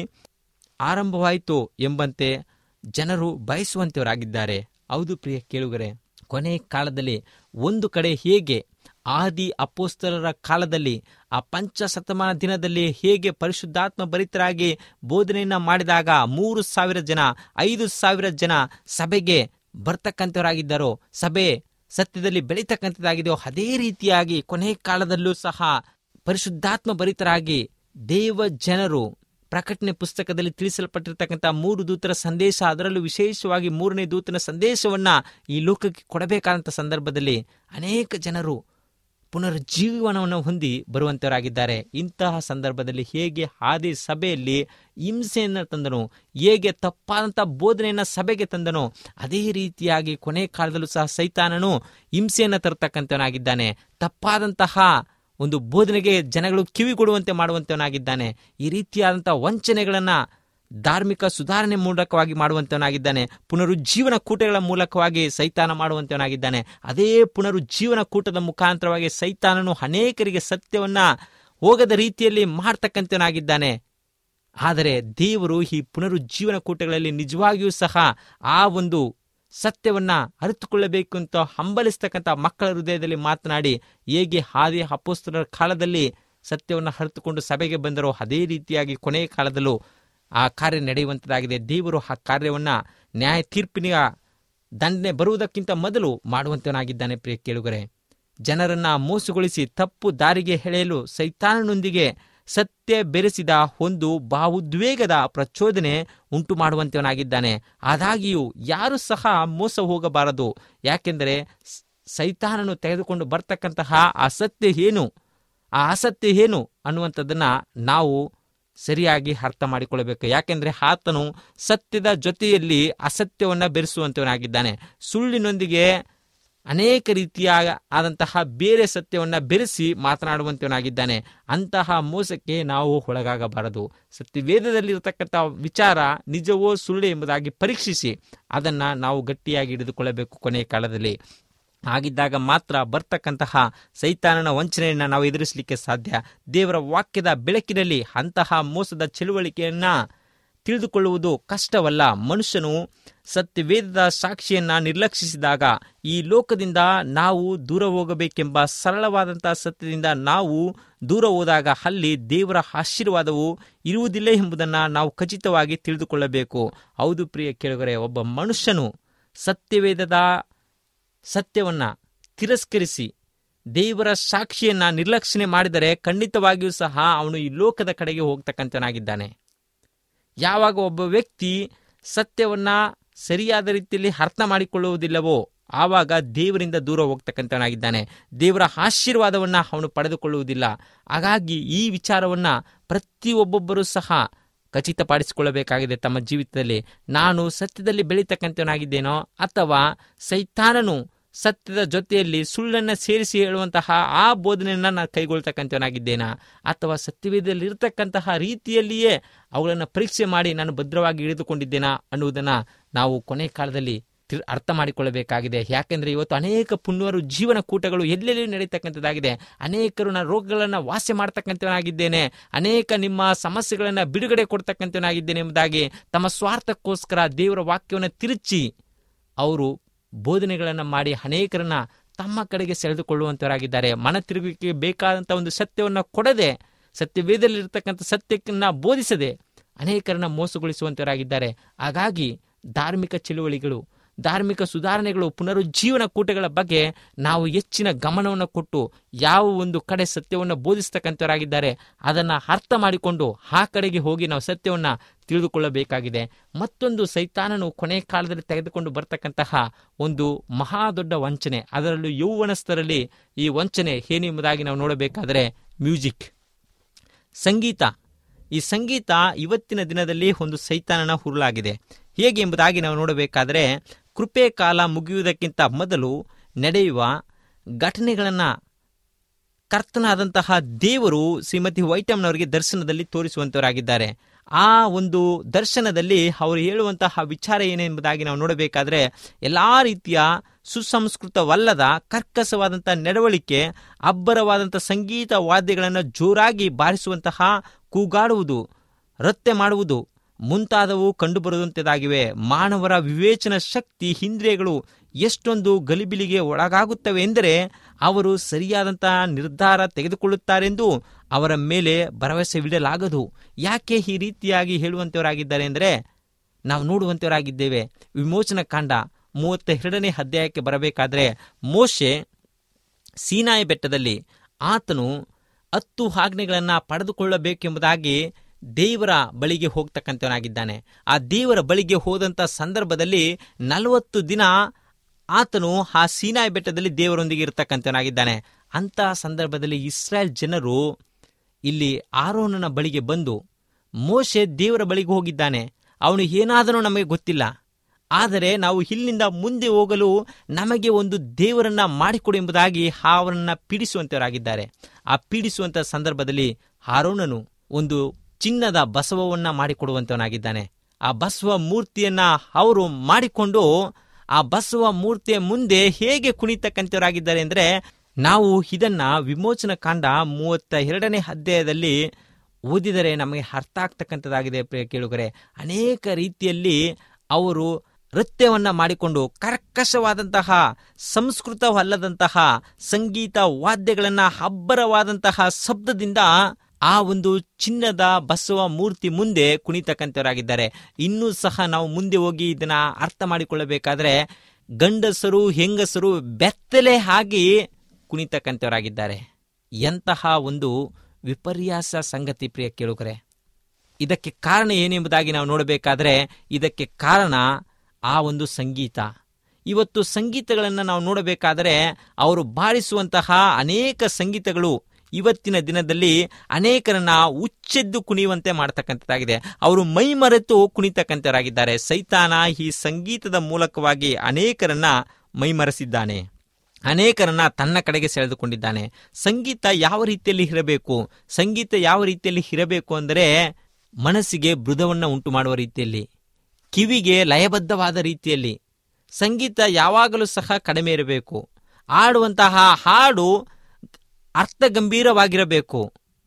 ಆರಂಭವಾಯಿತು ಎಂಬಂತೆ ಜನರು ಬಯಸುವಂತವರಾಗಿದ್ದಾರೆ ಹೌದು ಪ್ರಿಯ ಕೇಳುಗರೆ ಕೊನೆ ಕಾಲದಲ್ಲಿ ಒಂದು ಕಡೆ ಹೇಗೆ ಆದಿ ಅಪೋಸ್ತಲರ ಕಾಲದಲ್ಲಿ ಆ ಪಂಚ ಶತಮಾನ ದಿನದಲ್ಲಿ ಹೇಗೆ ಪರಿಶುದ್ಧಾತ್ಮ ಭರಿತರಾಗಿ ಬೋಧನೆಯನ್ನ ಮಾಡಿದಾಗ ಮೂರು ಸಾವಿರ ಜನ ಐದು ಸಾವಿರ ಜನ ಸಭೆಗೆ ಬರ್ತಕ್ಕಂಥವರಾಗಿದ್ದಾರೋ ಸಭೆ ಸತ್ಯದಲ್ಲಿ ಬೆಳೀತಕ್ಕಂಥದ್ದಾಗಿದೆಯೋ ಅದೇ ರೀತಿಯಾಗಿ ಕೊನೆ ಕಾಲದಲ್ಲೂ ಸಹ ಪರಿಶುದ್ಧಾತ್ಮ ಭರಿತರಾಗಿ ದೇವ ಜನರು ಪ್ರಕಟಣೆ ಪುಸ್ತಕದಲ್ಲಿ ತಿಳಿಸಲ್ಪಟ್ಟಿರ್ತಕ್ಕಂಥ ಮೂರು ದೂತರ ಸಂದೇಶ ಅದರಲ್ಲೂ ವಿಶೇಷವಾಗಿ ಮೂರನೇ ದೂತನ ಸಂದೇಶವನ್ನ ಈ ಲೋಕಕ್ಕೆ ಕೊಡಬೇಕಾದಂಥ ಸಂದರ್ಭದಲ್ಲಿ ಅನೇಕ ಜನರು ಪುನರ್ಜೀವನವನ್ನು ಹೊಂದಿ ಬರುವಂತವರಾಗಿದ್ದಾರೆ ಇಂತಹ ಸಂದರ್ಭದಲ್ಲಿ ಹೇಗೆ ಆದಿ ಸಭೆಯಲ್ಲಿ ಹಿಂಸೆಯನ್ನು ತಂದನು ಹೇಗೆ ತಪ್ಪಾದಂಥ ಬೋಧನೆಯನ್ನು ಸಭೆಗೆ ತಂದನೋ ಅದೇ ರೀತಿಯಾಗಿ ಕೊನೆ ಕಾಲದಲ್ಲೂ ಸಹ ಸೈತಾನನು ಹಿಂಸೆಯನ್ನು ತರತಕ್ಕಂಥವನಾಗಿದ್ದಾನೆ ತಪ್ಪಾದಂತಹ ಒಂದು ಬೋಧನೆಗೆ ಜನಗಳು ಕಿವಿ ಕೊಡುವಂತೆ ಮಾಡುವಂತವನಾಗಿದ್ದಾನೆ ಈ ರೀತಿಯಾದಂಥ ವಂಚನೆಗಳನ್ನ ಧಾರ್ಮಿಕ ಸುಧಾರಣೆ ಮೂಲಕವಾಗಿ ಮಾಡುವಂತವನಾಗಿದ್ದಾನೆ ಪುನರುಜ್ಜೀವನ ಕೂಟಗಳ ಮೂಲಕವಾಗಿ ಸೈತಾನ ಮಾಡುವಂತವನಾಗಿದ್ದಾನೆ ಅದೇ ಪುನರುಜ್ಜೀವನ ಕೂಟದ ಮುಖಾಂತರವಾಗಿ ಸೈತಾನನು ಅನೇಕರಿಗೆ ಸತ್ಯವನ್ನ ಹೋಗದ ರೀತಿಯಲ್ಲಿ ಮಾಡ್ತಕ್ಕಂಥವನಾಗಿದ್ದಾನೆ ಆದರೆ ದೇವರು ಈ ಪುನರುಜ್ಜೀವನ ಕೂಟಗಳಲ್ಲಿ ನಿಜವಾಗಿಯೂ ಸಹ ಆ ಒಂದು ಸತ್ಯವನ್ನ ಅರಿತುಕೊಳ್ಳಬೇಕು ಅಂತ ಹಂಬಲಿಸ್ತಕ್ಕಂಥ ಮಕ್ಕಳ ಹೃದಯದಲ್ಲಿ ಮಾತನಾಡಿ ಹೇಗೆ ಹಾದಿ ಅಪೋಸ್ತಲರ ಕಾಲದಲ್ಲಿ ಸತ್ಯವನ್ನು ಅರಿತುಕೊಂಡು ಸಭೆಗೆ ಬಂದರೋ ಅದೇ ರೀತಿಯಾಗಿ ಕೊನೆಯ ಕಾಲದಲ್ಲೂ ಆ ಕಾರ್ಯ ನಡೆಯುವಂಥದ್ದಾಗಿದೆ ದೇವರು ಆ ಕಾರ್ಯವನ್ನ ನ್ಯಾಯ ತೀರ್ಪಿನ ದಂಡನೆ ಬರುವುದಕ್ಕಿಂತ ಮೊದಲು ಮಾಡುವಂತವನಾಗಿದ್ದಾನೆ ಪ್ರಿಯ ಕೇಳುಗರೆ ಜನರನ್ನ ಮೋಸಗೊಳಿಸಿ ತಪ್ಪು ದಾರಿಗೆ ಎಳೆಯಲು ಸೈತಾನನೊಂದಿಗೆ ಸತ್ಯ ಬೆರೆಸಿದ ಒಂದು ಭಾವೋದ್ವೇಗದ ಪ್ರಚೋದನೆ ಉಂಟು ಮಾಡುವಂತವನಾಗಿದ್ದಾನೆ ಆದಾಗಿಯೂ ಯಾರು ಸಹ ಮೋಸ ಹೋಗಬಾರದು ಯಾಕೆಂದರೆ ಸ್- ಸೈತಾನನು ತೆಗೆದುಕೊಂಡು ಬರ್ತಕ್ಕಂತಹ ಆ ಸತ್ಯ ಏನು ಆ ಅಸತ್ಯ ಏನು ಅನ್ನುವಂಥದ್ದನ್ನ ನಾವು ಸರಿಯಾಗಿ ಅರ್ಥ ಮಾಡಿಕೊಳ್ಳಬೇಕು ಯಾಕೆಂದ್ರೆ ಆತನು ಸತ್ಯದ ಜೊತೆಯಲ್ಲಿ ಅಸತ್ಯವನ್ನ ಬೆರೆಸುವಂತವನಾಗಿದ್ದಾನೆ ಸುಳ್ಳಿನೊಂದಿಗೆ ಅನೇಕ ರೀತಿಯ ಆದಂತಹ ಬೇರೆ ಸತ್ಯವನ್ನ ಬೆರೆಸಿ ಮಾತನಾಡುವಂತವನಾಗಿದ್ದಾನೆ ಅಂತಹ ಮೋಸಕ್ಕೆ ನಾವು ಒಳಗಾಗಬಾರದು ಸತ್ಯವೇದದಲ್ಲಿರತಕ್ಕಂಥ ವಿಚಾರ ನಿಜವೋ ಸುಳ್ಳು ಎಂಬುದಾಗಿ ಪರೀಕ್ಷಿಸಿ ಅದನ್ನ ನಾವು ಗಟ್ಟಿಯಾಗಿ ಹಿಡಿದುಕೊಳ್ಳಬೇಕು ಕೊನೆಯ ಕಾಲದಲ್ಲಿ ಆಗಿದ್ದಾಗ ಮಾತ್ರ ಬರ್ತಕ್ಕಂತಹ ಸೈತಾನನ ವಂಚನೆಯನ್ನ ನಾವು ಎದುರಿಸಲಿಕ್ಕೆ ಸಾಧ್ಯ ದೇವರ ವಾಕ್ಯದ ಬೆಳಕಿನಲ್ಲಿ ಅಂತಹ ಮೋಸದ ಚಳುವಳಿಕೆಯನ್ನ ತಿಳಿದುಕೊಳ್ಳುವುದು ಕಷ್ಟವಲ್ಲ ಮನುಷ್ಯನು ಸತ್ಯವೇದದ ಸಾಕ್ಷಿಯನ್ನ ನಿರ್ಲಕ್ಷಿಸಿದಾಗ ಈ ಲೋಕದಿಂದ ನಾವು ದೂರ ಹೋಗಬೇಕೆಂಬ ಸರಳವಾದಂತಹ ಸತ್ಯದಿಂದ ನಾವು ದೂರ ಹೋದಾಗ ಅಲ್ಲಿ ದೇವರ ಆಶೀರ್ವಾದವು ಇರುವುದಿಲ್ಲ ಎಂಬುದನ್ನು ನಾವು ಖಚಿತವಾಗಿ ತಿಳಿದುಕೊಳ್ಳಬೇಕು ಹೌದು ಪ್ರಿಯ ಕೇಳುಗರೆ ಒಬ್ಬ ಮನುಷ್ಯನು ಸತ್ಯವೇದದ ಸತ್ಯವನ್ನ ತಿರಸ್ಕರಿಸಿ ದೇವರ ಸಾಕ್ಷಿಯನ್ನ ನಿರ್ಲಕ್ಷಣೆ ಮಾಡಿದರೆ ಖಂಡಿತವಾಗಿಯೂ ಸಹ ಅವನು ಈ ಲೋಕದ ಕಡೆಗೆ ಹೋಗ್ತಕ್ಕಂಥನಾಗಿದ್ದಾನೆ ಯಾವಾಗ ಒಬ್ಬ ವ್ಯಕ್ತಿ ಸತ್ಯವನ್ನ ಸರಿಯಾದ ರೀತಿಯಲ್ಲಿ ಅರ್ಥ ಮಾಡಿಕೊಳ್ಳುವುದಿಲ್ಲವೋ ಆವಾಗ ದೇವರಿಂದ ದೂರ ಹೋಗ್ತಕ್ಕಂಥವನಾಗಿದ್ದಾನೆ ದೇವರ ಆಶೀರ್ವಾದವನ್ನ ಅವನು ಪಡೆದುಕೊಳ್ಳುವುದಿಲ್ಲ ಹಾಗಾಗಿ ಈ ವಿಚಾರವನ್ನ ಪ್ರತಿಯೊಬ್ಬೊಬ್ಬರೂ ಸಹ ಖಚಿತಪಡಿಸಿಕೊಳ್ಳಬೇಕಾಗಿದೆ ತಮ್ಮ ಜೀವಿತದಲ್ಲಿ ನಾನು ಸತ್ಯದಲ್ಲಿ ಬೆಳೀತಕ್ಕಂಥವನಾಗಿದ್ದೇನೋ ಅಥವಾ ಸೈತಾನನು ಸತ್ಯದ ಜೊತೆಯಲ್ಲಿ ಸುಳ್ಳನ್ನು ಸೇರಿಸಿ ಹೇಳುವಂತಹ ಆ ಬೋಧನೆಯನ್ನು ನಾನು ಕೈಗೊಳ್ತಕ್ಕಂಥವನಾಗಿದ್ದೇನಾ ಅಥವಾ ಸತ್ಯವೇದದಲ್ಲಿ ಇರತಕ್ಕಂತಹ ರೀತಿಯಲ್ಲಿಯೇ ಅವುಗಳನ್ನು ಪರೀಕ್ಷೆ ಮಾಡಿ ನಾನು ಭದ್ರವಾಗಿ ಇಳಿದುಕೊಂಡಿದ್ದೇನಾ ಅನ್ನುವುದನ್ನು ನಾವು ಕೊನೆ ಕಾಲದಲ್ಲಿ ತಿಳ್- ಅರ್ಥ ಮಾಡಿಕೊಳ್ಳಬೇಕಾಗಿದೆ ಯಾಕೆಂದ್ರೆ ಇವತ್ತು ಅನೇಕ ಪುಣ್ಯರು ಜೀವನ ಕೂಟಗಳು ಎಲ್ಲೆಲ್ಲಿ ನಡೀತಕ್ಕಂಥದ್ದಾಗಿದೆ ಅನೇಕರು ನಾನು ರೋಗಗಳನ್ನು ವಾಸಿ ಮಾಡ್ತಕ್ಕಂಥವನಾಗಿದ್ದೇನೆ ಅನೇಕ ನಿಮ್ಮ ಸಮಸ್ಯೆಗಳನ್ನು ಬಿಡುಗಡೆ ಕೊಡ್ತಕ್ಕಂಥವನಾಗಿದ್ದೇನೆ ಎಂಬುದಾಗಿ ತಮ್ಮ ಸ್ವಾರ್ಥಕ್ಕೋಸ್ಕರ ದೇವರ ವಾಕ್ಯವನ್ನು ತಿರುಚಿ ಅವರು ಬೋಧನೆಗಳನ್ನು ಮಾಡಿ ಅನೇಕರನ್ನ ತಮ್ಮ ಕಡೆಗೆ ಸೆಳೆದುಕೊಳ್ಳುವಂತವರಾಗಿದ್ದಾರೆ ಮನ ತಿರುಗಿಕೆ ಬೇಕಾದಂಥ ಒಂದು ಸತ್ಯವನ್ನು ಕೊಡದೆ ಸತ್ಯವೇದಲ್ಲಿರ್ತಕ್ಕಂಥ ಸತ್ಯಕ್ಕನ್ನ ಬೋಧಿಸದೆ ಅನೇಕರನ್ನ ಮೋಸಗೊಳಿಸುವಂತವರಾಗಿದ್ದಾರೆ ಹಾಗಾಗಿ ಧಾರ್ಮಿಕ ಚಳುವಳಿಗಳು ಧಾರ್ಮಿಕ ಸುಧಾರಣೆಗಳು ಪುನರುಜ್ಜೀವನ ಕೂಟಗಳ ಬಗ್ಗೆ ನಾವು ಹೆಚ್ಚಿನ ಗಮನವನ್ನು ಕೊಟ್ಟು ಯಾವ ಒಂದು ಕಡೆ ಸತ್ಯವನ್ನು ಬೋಧಿಸ್ತಕ್ಕಂಥವರಾಗಿದ್ದಾರೆ ಅದನ್ನು ಅರ್ಥ ಮಾಡಿಕೊಂಡು ಆ ಕಡೆಗೆ ಹೋಗಿ ನಾವು ಸತ್ಯವನ್ನು ತಿಳಿದುಕೊಳ್ಳಬೇಕಾಗಿದೆ ಮತ್ತೊಂದು ಸೈತಾನನು ಕೊನೆ ಕಾಲದಲ್ಲಿ ತೆಗೆದುಕೊಂಡು ಬರ್ತಕ್ಕಂತಹ ಒಂದು ಮಹಾ ದೊಡ್ಡ ವಂಚನೆ ಅದರಲ್ಲೂ ಯೌವನಸ್ಥರಲ್ಲಿ ಈ ವಂಚನೆ ಏನೆಂಬುದಾಗಿ ನಾವು ನೋಡಬೇಕಾದರೆ ಮ್ಯೂಸಿಕ್ ಸಂಗೀತ ಈ ಸಂಗೀತ ಇವತ್ತಿನ ದಿನದಲ್ಲಿ ಒಂದು ಸೈತಾನನ ಹುರುಳಾಗಿದೆ ಹೇಗೆ ಎಂಬುದಾಗಿ ನಾವು ನೋಡಬೇಕಾದರೆ ಕೃಪೆ ಕಾಲ ಮುಗಿಯುವುದಕ್ಕಿಂತ ಮೊದಲು ನಡೆಯುವ ಘಟನೆಗಳನ್ನು ಕರ್ತನಾದಂತಹ ದೇವರು ಶ್ರೀಮತಿ ವೈಟಮ್ನವರಿಗೆ ದರ್ಶನದಲ್ಲಿ ತೋರಿಸುವಂತವರಾಗಿದ್ದಾರೆ ಆ ಒಂದು ದರ್ಶನದಲ್ಲಿ ಅವರು ಹೇಳುವಂತಹ ವಿಚಾರ ಏನೆಂಬುದಾಗಿ ನಾವು ನೋಡಬೇಕಾದ್ರೆ ಎಲ್ಲಾ ರೀತಿಯ ಸುಸಂಸ್ಕೃತವಲ್ಲದ ಕರ್ಕಸವಾದಂಥ ನಡವಳಿಕೆ ಅಬ್ಬರವಾದಂಥ ಸಂಗೀತ ವಾದ್ಯಗಳನ್ನು ಜೋರಾಗಿ ಬಾರಿಸುವಂತಹ ಕೂಗಾಡುವುದು ರತ್ತೆ ಮಾಡುವುದು ಮುಂತಾದವು ಕಂಡುಬರುವಂಥದ್ದಾಗಿವೆ ಮಾನವರ ವಿವೇಚನ ಶಕ್ತಿ ಇಂದ್ರಿಯಗಳು ಎಷ್ಟೊಂದು ಗಲಿಬಿಲಿಗೆ ಒಳಗಾಗುತ್ತವೆ ಎಂದರೆ ಅವರು ಸರಿಯಾದಂತಹ ನಿರ್ಧಾರ ತೆಗೆದುಕೊಳ್ಳುತ್ತಾರೆಂದು ಅವರ ಮೇಲೆ ಭರವಸೆವಿಡಲಾಗದು ಯಾಕೆ ಈ ರೀತಿಯಾಗಿ ಹೇಳುವಂಥವರಾಗಿದ್ದಾರೆ ಅಂದರೆ ನಾವು ನೋಡುವಂಥವರಾಗಿದ್ದೇವೆ ವಿಮೋಚನ ಕಾಂಡ ಮೂವತ್ತ ಎರಡನೇ ಅಧ್ಯಾಯಕ್ಕೆ ಬರಬೇಕಾದ್ರೆ ಮೋಶೆ ಸೀನಾಯಿ ಬೆಟ್ಟದಲ್ಲಿ ಆತನು ಹತ್ತು ಆಜ್ಞೆಗಳನ್ನು ಪಡೆದುಕೊಳ್ಳಬೇಕೆಂಬುದಾಗಿ ದೇವರ ಬಳಿಗೆ ಹೋಗ್ತಕ್ಕಂಥವನಾಗಿದ್ದಾನೆ ಆ ದೇವರ ಬಳಿಗೆ ಹೋದಂಥ ಸಂದರ್ಭದಲ್ಲಿ ನಲವತ್ತು ದಿನ ಆತನು ಆ ಸೀನಾಯಿ ಬೆಟ್ಟದಲ್ಲಿ ದೇವರೊಂದಿಗೆ ಇರತಕ್ಕಂಥವನಾಗಿದ್ದಾನೆ ಅಂತಹ ಸಂದರ್ಭದಲ್ಲಿ ಇಸ್ರಾಯೇಲ್ ಜನರು ಇಲ್ಲಿ ಆರೋನನ ಬಳಿಗೆ ಬಂದು ಮೋಶೆ ದೇವರ ಬಳಿಗೆ ಹೋಗಿದ್ದಾನೆ ಅವನು ಏನಾದರೂ ನಮಗೆ ಗೊತ್ತಿಲ್ಲ ಆದರೆ ನಾವು ಇಲ್ಲಿಂದ ಮುಂದೆ ಹೋಗಲು ನಮಗೆ ಒಂದು ದೇವರನ್ನ ಮಾಡಿಕೊಡು ಎಂಬುದಾಗಿ ಅವರನ್ನ ಪೀಡಿಸುವಂತವರಾಗಿದ್ದಾರೆ ಆ ಪೀಡಿಸುವಂತ ಸಂದರ್ಭದಲ್ಲಿ ಆರೋನನು ಒಂದು ಚಿನ್ನದ ಬಸವವನ್ನ ಮಾಡಿಕೊಡುವಂತವನಾಗಿದ್ದಾನೆ ಆ ಬಸವ ಮೂರ್ತಿಯನ್ನ ಅವರು ಮಾಡಿಕೊಂಡು ಆ ಬಸವ ಮೂರ್ತಿಯ ಮುಂದೆ ಹೇಗೆ ಕುಣಿತಕ್ಕಂಥವರಾಗಿದ್ದಾರೆ ಅಂದರೆ ನಾವು ಇದನ್ನ ವಿಮೋಚನ ಕಾಂಡ ಮೂವತ್ತ ಎರಡನೇ ಅಧ್ಯಾಯದಲ್ಲಿ ಓದಿದರೆ ನಮಗೆ ಅರ್ಥ ಆಗ್ತಕ್ಕಂಥದ್ದಾಗಿದೆ ಪ್ರಿಯ ಕೇಳುಗರೆ ಅನೇಕ ರೀತಿಯಲ್ಲಿ ಅವರು ನೃತ್ಯವನ್ನ ಮಾಡಿಕೊಂಡು ಕರ್ಕಶವಾದಂತಹ ಸಂಸ್ಕೃತವಲ್ಲದಂತಹ ಸಂಗೀತ ವಾದ್ಯಗಳನ್ನ ಅಬ್ಬರವಾದಂತಹ ಶಬ್ದದಿಂದ ಆ ಒಂದು ಚಿನ್ನದ ಬಸವ ಮೂರ್ತಿ ಮುಂದೆ ಕುಣಿತಕ್ಕಂಥವರಾಗಿದ್ದಾರೆ ಇನ್ನೂ ಸಹ ನಾವು ಮುಂದೆ ಹೋಗಿ ಇದನ್ನ ಅರ್ಥ ಮಾಡಿಕೊಳ್ಳಬೇಕಾದ್ರೆ ಗಂಡಸರು ಹೆಂಗಸರು ಬೆತ್ತಲೆ ಆಗಿ ಕುಣಿತಕ್ಕಂಥವರಾಗಿದ್ದಾರೆ ಎಂತಹ ಒಂದು ವಿಪರ್ಯಾಸ ಸಂಗತಿ ಪ್ರಿಯ ಕೇಳುಗರೆ ಇದಕ್ಕೆ ಕಾರಣ ಏನೆಂಬುದಾಗಿ ನಾವು ನೋಡಬೇಕಾದ್ರೆ ಇದಕ್ಕೆ ಕಾರಣ ಆ ಒಂದು ಸಂಗೀತ ಇವತ್ತು ಸಂಗೀತಗಳನ್ನು ನಾವು ನೋಡಬೇಕಾದರೆ ಅವರು ಬಾರಿಸುವಂತಹ ಅನೇಕ ಸಂಗೀತಗಳು ಇವತ್ತಿನ ದಿನದಲ್ಲಿ ಅನೇಕರನ್ನ ಉಚ್ಚೆದ್ದು ಕುಣಿಯುವಂತೆ ಮಾಡ್ತಕ್ಕಂಥದ್ದಾಗಿದೆ ಅವರು ಮೈ ಮರೆತು ಕುಣಿತಕ್ಕಂಥವರಾಗಿದ್ದಾರೆ ಸೈತಾನ ಈ ಸಂಗೀತದ ಮೂಲಕವಾಗಿ ಅನೇಕರನ್ನ ಮೈಮರೆಸಿದ್ದಾನೆ ಅನೇಕರನ್ನ ತನ್ನ ಕಡೆಗೆ ಸೆಳೆದುಕೊಂಡಿದ್ದಾನೆ ಸಂಗೀತ ಯಾವ ರೀತಿಯಲ್ಲಿ ಇರಬೇಕು ಸಂಗೀತ ಯಾವ ರೀತಿಯಲ್ಲಿ ಇರಬೇಕು ಅಂದರೆ ಮನಸ್ಸಿಗೆ ಮೃದವನ್ನ ಉಂಟು ಮಾಡುವ ರೀತಿಯಲ್ಲಿ ಕಿವಿಗೆ ಲಯಬದ್ಧವಾದ ರೀತಿಯಲ್ಲಿ ಸಂಗೀತ ಯಾವಾಗಲೂ ಸಹ ಕಡಿಮೆ ಇರಬೇಕು ಆಡುವಂತಹ ಹಾಡು ಅರ್ಥ ಗಂಭೀರವಾಗಿರಬೇಕು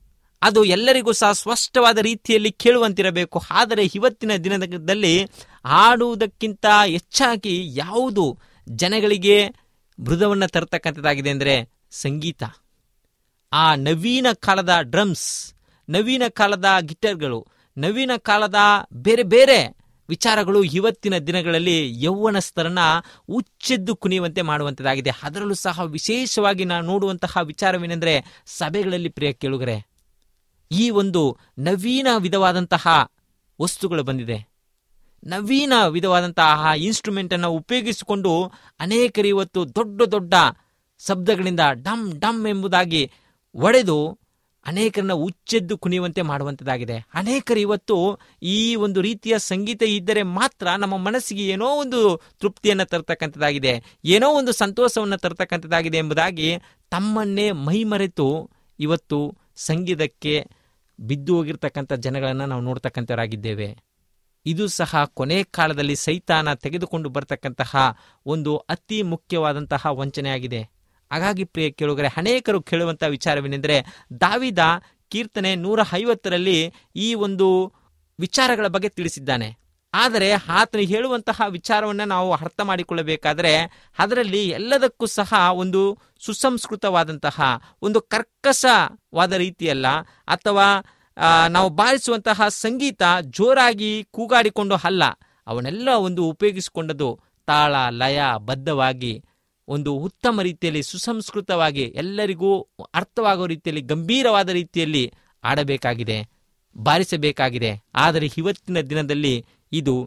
ಅದು ಎಲ್ಲರಿಗೂ ಸಹ ಸ್ಪಷ್ಟವಾದ ರೀತಿಯಲ್ಲಿ ಕೇಳುವಂತಿರಬೇಕು ಆದರೆ ಇವತ್ತಿನ ದಿನದಲ್ಲಿ ಹಾಡುವುದಕ್ಕಿಂತ ಹೆಚ್ಚಾಗಿ ಯಾವುದು ಜನಗಳಿಗೆ ಮೃದವನ್ನು ತರತಕ್ಕಂಥದ್ದಾಗಿದೆ ಅಂದರೆ ಸಂಗೀತ ಆ ನವೀನ ಕಾಲದ ಡ್ರಮ್ಸ್ ನವೀನ ಕಾಲದ ಗಿಟಾರ್ಗಳು ನವೀನ ಕಾಲದ ಬೇರೆ ಬೇರೆ ವಿಚಾರಗಳು ಇವತ್ತಿನ ದಿನಗಳಲ್ಲಿ ಯೌವನಸ್ಥರನ್ನ ಉಚ್ಚೆದ್ದು ಕುಣಿಯುವಂತೆ ಮಾಡುವಂಥದ್ದಾಗಿದೆ ಅದರಲ್ಲೂ ಸಹ ವಿಶೇಷವಾಗಿ ನಾವು ನೋಡುವಂತಹ ವಿಚಾರವೇನೆಂದರೆ ಸಭೆಗಳಲ್ಲಿ ಪ್ರಿಯ ಕೇಳುಗರೆ ಈ ಒಂದು ನವೀನ ವಿಧವಾದಂತಹ ವಸ್ತುಗಳು ಬಂದಿದೆ ನವೀನ ವಿಧವಾದಂತಹ ಇನ್ಸ್ಟ್ರೂಮೆಂಟ್ ಅನ್ನು ಉಪಯೋಗಿಸಿಕೊಂಡು ಅನೇಕರು ಇವತ್ತು ದೊಡ್ಡ ದೊಡ್ಡ ಶಬ್ದಗಳಿಂದ ಡಮ್ ಡಮ್ ಎಂಬುದಾಗಿ ಒಡೆದು ಅನೇಕರನ್ನ ಉಚ್ಚೆದ್ದು ಕುಣಿಯುವಂತೆ ಮಾಡುವಂಥದ್ದಾಗಿದೆ ಅನೇಕರು ಇವತ್ತು ಈ ಒಂದು ರೀತಿಯ ಸಂಗೀತ ಇದ್ದರೆ ಮಾತ್ರ ನಮ್ಮ ಮನಸ್ಸಿಗೆ ಏನೋ ಒಂದು ತೃಪ್ತಿಯನ್ನು ತರ್ತಕ್ಕಂಥದ್ದಾಗಿದೆ ಏನೋ ಒಂದು ಸಂತೋಷವನ್ನು ತರ್ತಕ್ಕಂಥದ್ದಾಗಿದೆ ಎಂಬುದಾಗಿ ತಮ್ಮನ್ನೇ ಮೈಮರೆತು ಇವತ್ತು ಸಂಗೀತಕ್ಕೆ ಬಿದ್ದು ಹೋಗಿರ್ತಕ್ಕಂಥ ಜನಗಳನ್ನು ನಾವು ನೋಡ್ತಕ್ಕಂಥವರಾಗಿದ್ದೇವೆ ಇದು ಸಹ ಕೊನೆ ಕಾಲದಲ್ಲಿ ಸೈತಾನ ತೆಗೆದುಕೊಂಡು ಬರ್ತಕ್ಕಂತಹ ಒಂದು ಅತಿ ಮುಖ್ಯವಾದಂತಹ ವಂಚನೆಯಾಗಿದೆ ಹಾಗಾಗಿ ಪ್ರಿಯ ಕೇಳುಗರೆ ಅನೇಕರು ಕೇಳುವಂತಹ ವಿಚಾರವೇನೆಂದರೆ ದಾವಿದ ಕೀರ್ತನೆ ನೂರ ಐವತ್ತರಲ್ಲಿ ಈ ಒಂದು ವಿಚಾರಗಳ ಬಗ್ಗೆ ತಿಳಿಸಿದ್ದಾನೆ ಆದರೆ ಆತನು ಹೇಳುವಂತಹ ವಿಚಾರವನ್ನು ನಾವು ಅರ್ಥ ಮಾಡಿಕೊಳ್ಳಬೇಕಾದರೆ ಅದರಲ್ಲಿ ಎಲ್ಲದಕ್ಕೂ ಸಹ ಒಂದು ಸುಸಂಸ್ಕೃತವಾದಂತಹ ಒಂದು ಕರ್ಕಶವಾದ ರೀತಿಯಲ್ಲ ಅಥವಾ ಆ, ನಾವು ಬಾರಿಸುವಂತಹ ಸಂಗೀತ ಜೋರಾಗಿ ಕೂಗಾಡಿಕೊಂಡು ಅಲ್ಲ ಅವನ್ನೆಲ್ಲ ಒಂದು ಉಪಯೋಗಿಸಿಕೊಂಡದ್ದು ತಾಳ ಲಯ ಬದ್ಧವಾಗಿ ಒಂದು ಉತ್ತಮ ರೀತಿಯಲ್ಲಿ ಸುಸಂಸ್ಕೃತವಾಗಿ ಎಲ್ಲರಿಗೂ ಅರ್ಥವಾಗುವ ರೀತಿಯಲ್ಲಿ ಗಂಭೀರವಾದ ರೀತಿಯಲ್ಲಿ ಆಡಬೇಕಾಗಿದೆ ಬಾರಿಸಬೇಕಾಗಿದೆ ಆದರೆ ಇವತ್ತಿನ ದಿನದಲ್ಲಿ ಇದು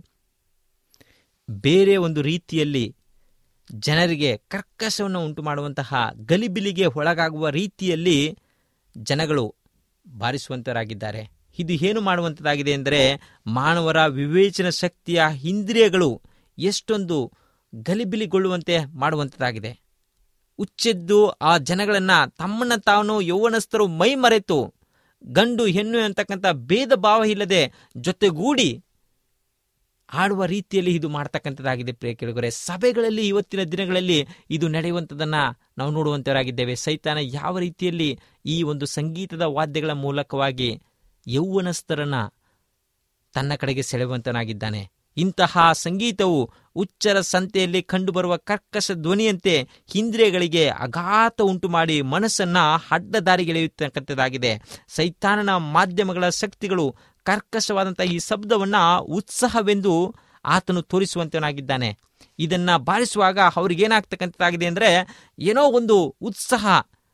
ಬೇರೆ ಒಂದು ರೀತಿಯಲ್ಲಿ ಜನರಿಗೆ ಕರ್ಕಶವನ್ನು ಉಂಟು ಮಾಡುವಂತಹ ಗಲಿಬಿಲಿಗೆ ಒಳಗಾಗುವ ರೀತಿಯಲ್ಲಿ ಜನಗಳು ಬಾರಿಸುವಂತರಾಗಿದ್ದಾರೆ ಇದು ಏನು ಮಾಡುವಂಥದ್ದಾಗಿದೆ ಎಂದರೆ ಮಾನವರ ವಿವೇಚನ ಶಕ್ತಿಯ ಇಂದ್ರಿಯಗಳು ಎಷ್ಟೊಂದು ಗಲಿಬಿಲಿಗೊಳ್ಳುವಂತೆ ಮಾಡುವಂಥದ್ದಾಗಿದೆ ಉಚ್ಚೆದ್ದು ಆ ಜನಗಳನ್ನ ತಮ್ಮನ್ನ ತಾನು ಯೌವನಸ್ಥರು ಮೈ ಮರೆತು ಗಂಡು ಹೆಣ್ಣು ಅಂತಕ್ಕಂಥ ಭೇದ ಭಾವ ಇಲ್ಲದೆ ಜೊತೆಗೂಡಿ ಆಡುವ ರೀತಿಯಲ್ಲಿ ಇದು ಮಾಡ್ತಕ್ಕಂಥದ್ದಾಗಿದೆ ಪ್ರಿಯ ಕೇಳುಗರೆ ಸಭೆಗಳಲ್ಲಿ ಇವತ್ತಿನ ದಿನಗಳಲ್ಲಿ ಇದು ನಡೆಯುವಂಥದ್ದನ್ನ ನಾವು ನೋಡುವಂತವರಾಗಿದ್ದೇವೆ ಸೈತಾನ ಯಾವ ರೀತಿಯಲ್ಲಿ ಈ ಒಂದು ಸಂಗೀತದ ವಾದ್ಯಗಳ ಮೂಲಕವಾಗಿ ಯೌವನಸ್ಥರನ್ನ ತನ್ನ ಕಡೆಗೆ ಸೆಳೆಯುವಂತನಾಗಿದ್ದಾನೆ ಇಂತಹ ಸಂಗೀತವು ಉಚ್ಚರ ಸಂತೆಯಲ್ಲಿ ಕಂಡುಬರುವ ಕರ್ಕಶ ಧ್ವನಿಯಂತೆ ಇಂದ್ರಿಯಗಳಿಗೆ ಅಘಾತ ಉಂಟು ಮಾಡಿ ಮನಸ್ಸನ್ನ ಅಡ್ಡದಾರಿಗೆಳೆಯುತ್ತಕ್ಕಂಥದ್ದಾಗಿದೆ ಸೈತಾನನ ಮಾಧ್ಯಮಗಳ ಶಕ್ತಿಗಳು ಕರ್ಕಶವಾದಂತಹ ಈ ಶಬ್ದವನ್ನ ಉತ್ಸಾಹವೆಂದು ಆತನು ತೋರಿಸುವಂತನಾಗಿದ್ದಾನೆ ಇದನ್ನ ಬಾರಿಸುವಾಗ ಅವ್ರಿಗೇನಾಗ್ತಕ್ಕಂಥದ್ದಾಗಿದೆ ಅಂದ್ರೆ ಏನೋ ಒಂದು ಉತ್ಸಾಹ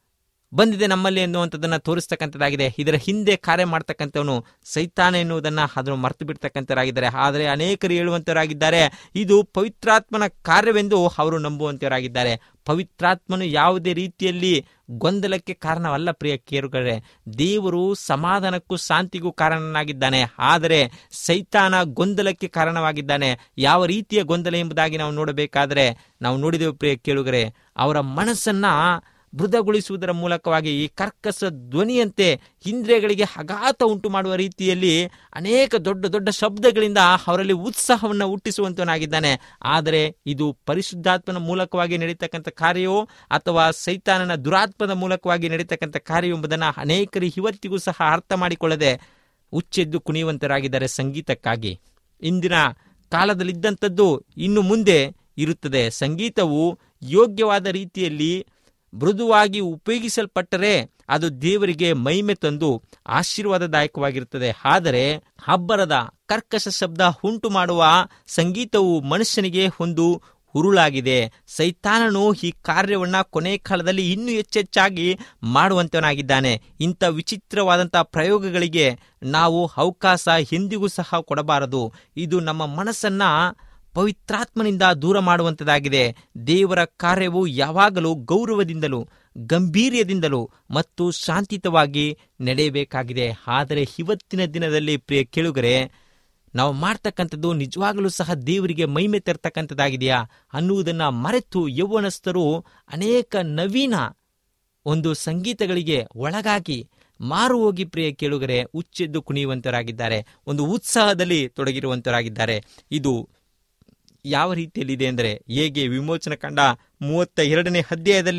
ಬಂದಿದೆ ನಮ್ಮಲ್ಲಿ ಎನ್ನುವಂಥದ್ದನ್ನ ತೋರಿಸ್ತಕ್ಕಂಥದ್ದಾಗಿದೆ ಇದರ ಹಿಂದೆ ಕಾರ್ಯ ಮಾಡ್ತಕ್ಕಂಥವನು ಸೈತಾನ ಎನ್ನುವುದನ್ನ ಅದನ್ನು ಮರೆತು ಬಿಡ್ತಕ್ಕಂಥವರಾಗಿದ್ದಾರೆ ಆದರೆ ಅನೇಕರು ಹೇಳುವಂತವರಾಗಿದ್ದಾರೆ ಇದು ಪವಿತ್ರಾತ್ಮನ ಕಾರ್ಯವೆಂದು ಅವರು ನಂಬುವಂತವರಾಗಿದ್ದಾರೆ ಪವಿತ್ರಾತ್ಮನು ಯಾವುದೇ ರೀತಿಯಲ್ಲಿ ಗೊಂದಲಕ್ಕೆ ಕಾರಣವಲ್ಲ ಪ್ರಿಯ ಕೇರುಗಳೇ ದೇವರು ಸಮಾಧಾನಕ್ಕೂ ಶಾಂತಿಗೂ ಕಾರಣನಾಗಿದ್ದಾನೆ ಆದರೆ ಸೈತಾನ ಗೊಂದಲಕ್ಕೆ ಕಾರಣವಾಗಿದ್ದಾನೆ ಯಾವ ರೀತಿಯ ಗೊಂದಲ ಎಂಬುದಾಗಿ ನಾವು ನೋಡಬೇಕಾದರೆ ನಾವು ನೋಡಿದೆವು ಪ್ರಿಯ ಕೇಳುಗರೆ ಅವರ ಮನಸ್ಸನ್ನ ಮೃದಗೊಳಿಸುವುದರ ಮೂಲಕವಾಗಿ ಈ ಕರ್ಕಸ ಧ್ವನಿಯಂತೆ ಇಂದ್ರಿಯಗಳಿಗೆ ಆಘಾತ ಉಂಟು ಮಾಡುವ ರೀತಿಯಲ್ಲಿ ಅನೇಕ ದೊಡ್ಡ ದೊಡ್ಡ ಶಬ್ದಗಳಿಂದ ಅವರಲ್ಲಿ ಉತ್ಸಾಹವನ್ನು ಹುಟ್ಟಿಸುವಂತನಾಗಿದ್ದಾನೆ ಆದರೆ ಇದು ಪರಿಶುದ್ಧಾತ್ಮನ ಮೂಲಕವಾಗಿ ನಡೀತಕ್ಕಂಥ ಕಾರ್ಯವೋ ಅಥವಾ ಸೈತಾನನ ದುರಾತ್ಮದ ಮೂಲಕವಾಗಿ ನಡೀತಕ್ಕಂಥ ಕಾರ್ಯ ಎಂಬುದನ್ನು ಅನೇಕರು ಇವತ್ತಿಗೂ ಸಹ ಅರ್ಥ ಮಾಡಿಕೊಳ್ಳದೆ ಉಚ್ಚೆದ್ದು ಕುಣಿಯುವಂತರಾಗಿದ್ದಾರೆ ಸಂಗೀತಕ್ಕಾಗಿ ಇಂದಿನ ಕಾಲದಲ್ಲಿದ್ದಂಥದ್ದು ಇನ್ನು ಮುಂದೆ ಇರುತ್ತದೆ ಸಂಗೀತವು ಯೋಗ್ಯವಾದ ರೀತಿಯಲ್ಲಿ ಮೃದುವಾಗಿ ಉಪಯೋಗಿಸಲ್ಪಟ್ಟರೆ ಅದು ದೇವರಿಗೆ ಮಹಿಮೆ ತಂದು ಆಶೀರ್ವಾದದಾಯಕವಾಗಿರುತ್ತದೆ ಆದರೆ ಹಬ್ಬರದ ಕರ್ಕಶ ಶಬ್ದ ಉಂಟು ಮಾಡುವ ಸಂಗೀತವು ಮನುಷ್ಯನಿಗೆ ಒಂದು ಉರುಳಾಗಿದೆ ಸೈತಾನನು ಈ ಕಾರ್ಯವನ್ನ ಕೊನೆ ಕಾಲದಲ್ಲಿ ಇನ್ನೂ ಹೆಚ್ಚೆಚ್ಚಾಗಿ ಮಾಡುವಂತವನಾಗಿದ್ದಾನೆ ಇಂಥ ವಿಚಿತ್ರವಾದಂತಹ ಪ್ರಯೋಗಗಳಿಗೆ ನಾವು ಅವಕಾಶ ಎಂದಿಗೂ ಸಹ ಕೊಡಬಾರದು ಇದು ನಮ್ಮ ಮನಸ್ಸನ್ನ ಪವಿತ್ರಾತ್ಮನಿಂದ ದೂರ ಮಾಡುವಂಥದ್ದಾಗಿದೆ ದೇವರ ಕಾರ್ಯವು ಯಾವಾಗಲೂ ಗೌರವದಿಂದಲೂ ಗಂಭೀರ್ಯದಿಂದಲೂ ಮತ್ತು ಶಾಂತಿಯುತವಾಗಿ ನಡೆಯಬೇಕಾಗಿದೆ ಆದರೆ ಇವತ್ತಿನ ದಿನದಲ್ಲಿ ಪ್ರಿಯ ಕೇಳುಗರೆ ನಾವು ಮಾಡ್ತಕ್ಕಂಥದ್ದು ನಿಜವಾಗಲೂ ಸಹ ದೇವರಿಗೆ ಮಹಿಮೆ ತರ್ತಕ್ಕಂಥದ್ದಾಗಿದೆಯಾ ಅನ್ನುವುದನ್ನು ಮರೆತು ಯೌವನಸ್ಥರು ಅನೇಕ ನವೀನ ಒಂದು ಸಂಗೀತಗಳಿಗೆ ಒಳಗಾಗಿ ಮಾರು ಹೋಗಿ ಪ್ರಿಯ ಕೇಳುಗರೆ ಉಚ್ಚೆದ್ದು ಕುಣಿಯುವಂತರಾಗಿದ್ದಾರೆ ಒಂದು ಉತ್ಸಾಹದಲ್ಲಿ ತೊಡಗಿರುವಂತರಾಗಿದ್ದಾರೆ ಇದು ಯಾವ ರೀತಿಯಲ್ಲಿದೆ ಅಂದರೆ ಹೇಗೆ ವಿಮೋಚನ ಕಂಡ ಮೂವತ್ತ ಎರಡನೇ ಅಧ್ಯಾಯದಲ್ಲಿ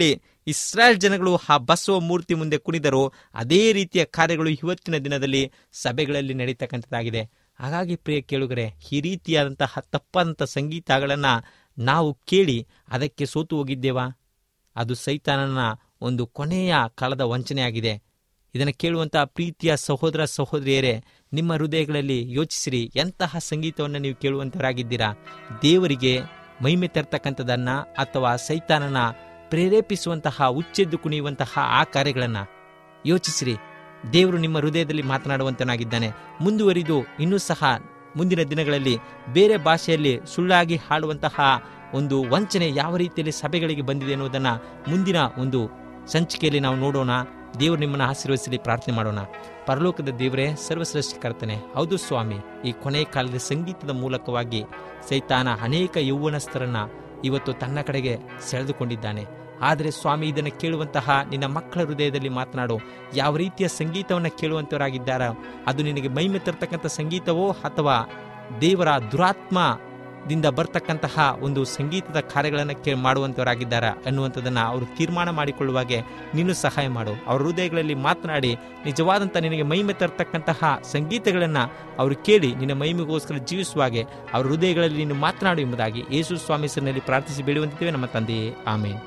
ಇಸ್ರಾಯೇಲ್ ಜನಗಳು ಆ ಬಸವ ಮೂರ್ತಿ ಮುಂದೆ ಕುಣಿದರು ಅದೇ ರೀತಿಯ ಕಾರ್ಯಗಳು ಇವತ್ತಿನ ದಿನದಲ್ಲಿ ಸಭೆಗಳಲ್ಲಿ ನಡೀತಕ್ಕಂಥದ್ದಾಗಿದೆ ಹಾಗಾಗಿ ಪ್ರಿಯ ಕೇಳುಗರೆ ಈ ರೀತಿಯಾದಂತಹ ತಪ್ಪಾದಂಥ ಸಂಗೀತಗಳನ್ನು ನಾವು ಕೇಳಿ ಅದಕ್ಕೆ ಸೋತು ಹೋಗಿದ್ದೇವಾ ಅದು ಸೈತಾನನ ಒಂದು ಕೊನೆಯ ಕಾಲದ ವಂಚನೆಯಾಗಿದೆ ಇದನ್ನು ಕೇಳುವಂತಹ ಪ್ರೀತಿಯ ಸಹೋದರ ಸಹೋದರಿಯರೇ ನಿಮ್ಮ ಹೃದಯಗಳಲ್ಲಿ ಯೋಚಿಸಿರಿ ಎಂತಹ ಸಂಗೀತವನ್ನು ನೀವು ಕೇಳುವಂತವರಾಗಿದ್ದೀರಾ ದೇವರಿಗೆ ಮಹಿಮೆ ತರ್ತಕ್ಕಂಥದನ್ನ ಅಥವಾ ಸೈತಾನನ ಪ್ರೇರೇಪಿಸುವಂತಹ ಉಚ್ಚೆದ್ದು ಕುಣಿಯುವಂತಹ ಆ ಕಾರ್ಯಗಳನ್ನು ಯೋಚಿಸಿರಿ ದೇವರು ನಿಮ್ಮ ಹೃದಯದಲ್ಲಿ ಮಾತನಾಡುವಂತನಾಗಿದ್ದಾನೆ ಮುಂದುವರಿದು ಇನ್ನೂ ಸಹ ಮುಂದಿನ ದಿನಗಳಲ್ಲಿ ಬೇರೆ ಭಾಷೆಯಲ್ಲಿ ಸುಳ್ಳಾಗಿ ಹಾಡುವಂತಹ ಒಂದು ವಂಚನೆ ಯಾವ ರೀತಿಯಲ್ಲಿ ಸಭೆಗಳಿಗೆ ಬಂದಿದೆ ಎನ್ನುವುದನ್ನು ಮುಂದಿನ ಒಂದು ಸಂಚಿಕೆಯಲ್ಲಿ ನಾವು ನೋಡೋಣ ದೇವರು ನಿಮ್ಮನ್ನು ಆಶೀರ್ವದಿಸಲಿ ಪ್ರಾರ್ಥನೆ ಮಾಡೋಣ ಪರಲೋಕದ ದೇವರೇ ಸರ್ವಶ್ರೇಷ್ಠಕರ್ತನೆ ಹೌದು ಸ್ವಾಮಿ ಈ ಕೊನೆಯ ಕಾಲದ ಸಂಗೀತದ ಮೂಲಕವಾಗಿ ಸೈತಾನ ಅನೇಕ ಯೌವನಸ್ಥರನ್ನ ಇವತ್ತು ತನ್ನ ಕಡೆಗೆ ಸೆಳೆದುಕೊಂಡಿದ್ದಾನೆ ಆದರೆ ಸ್ವಾಮಿ ಇದನ್ನು ಕೇಳುವಂತಹ ನಿನ್ನ ಮಕ್ಕಳ ಹೃದಯದಲ್ಲಿ ಮಾತನಾಡು ಯಾವ ರೀತಿಯ ಸಂಗೀತವನ್ನು ಕೇಳುವಂತವರಾಗಿದ್ದಾರೋ ಅದು ನಿನಗೆ ಮೈಮೆ ತರ್ತಕ್ಕಂಥ ಸಂಗೀತವೋ ಅಥವಾ ದೇವರ ದುರಾತ್ಮದಿಂದ ಬರ್ತಕ್ಕಂತಹ ಒಂದು ಸಂಗೀತದ ಕಾರ್ಯಗಳನ್ನು ಕೇ ಮಾಡುವಂಥವರಾಗಿದ್ದಾರಾ ಅನ್ನುವಂಥದ್ದನ್ನು ಅವರು ತೀರ್ಮಾನ ಮಾಡಿಕೊಳ್ಳುವಾಗೆ ನೀನು ಸಹಾಯ ಮಾಡು ಅವರ ಹೃದಯಗಳಲ್ಲಿ ಮಾತನಾಡಿ ನಿಜವಾದಂಥ ನಿನಗೆ ಮೈಮೆ ತರ್ತಕ್ಕಂತಹ ಸಂಗೀತಗಳನ್ನು ಅವರು ಕೇಳಿ ನಿನ್ನ ಮೈಮೆಗೋಸ್ಕರ ಜೀವಿಸುವಾಗೆ ಅವರ ಹೃದಯಗಳಲ್ಲಿ ನೀನು ಮಾತನಾಡು ಎಂಬುದಾಗಿ ಯೇಸು ಸ್ವಾಮಿ ಹೆಸರಿನಲ್ಲಿ ಪ್ರಾರ್ಥಿಸಿ ಬೇಡುವಂತಿದ್ದೇವೆ ನಮ್ಮ ತಂದೆಯೇ ಆಮೇನ್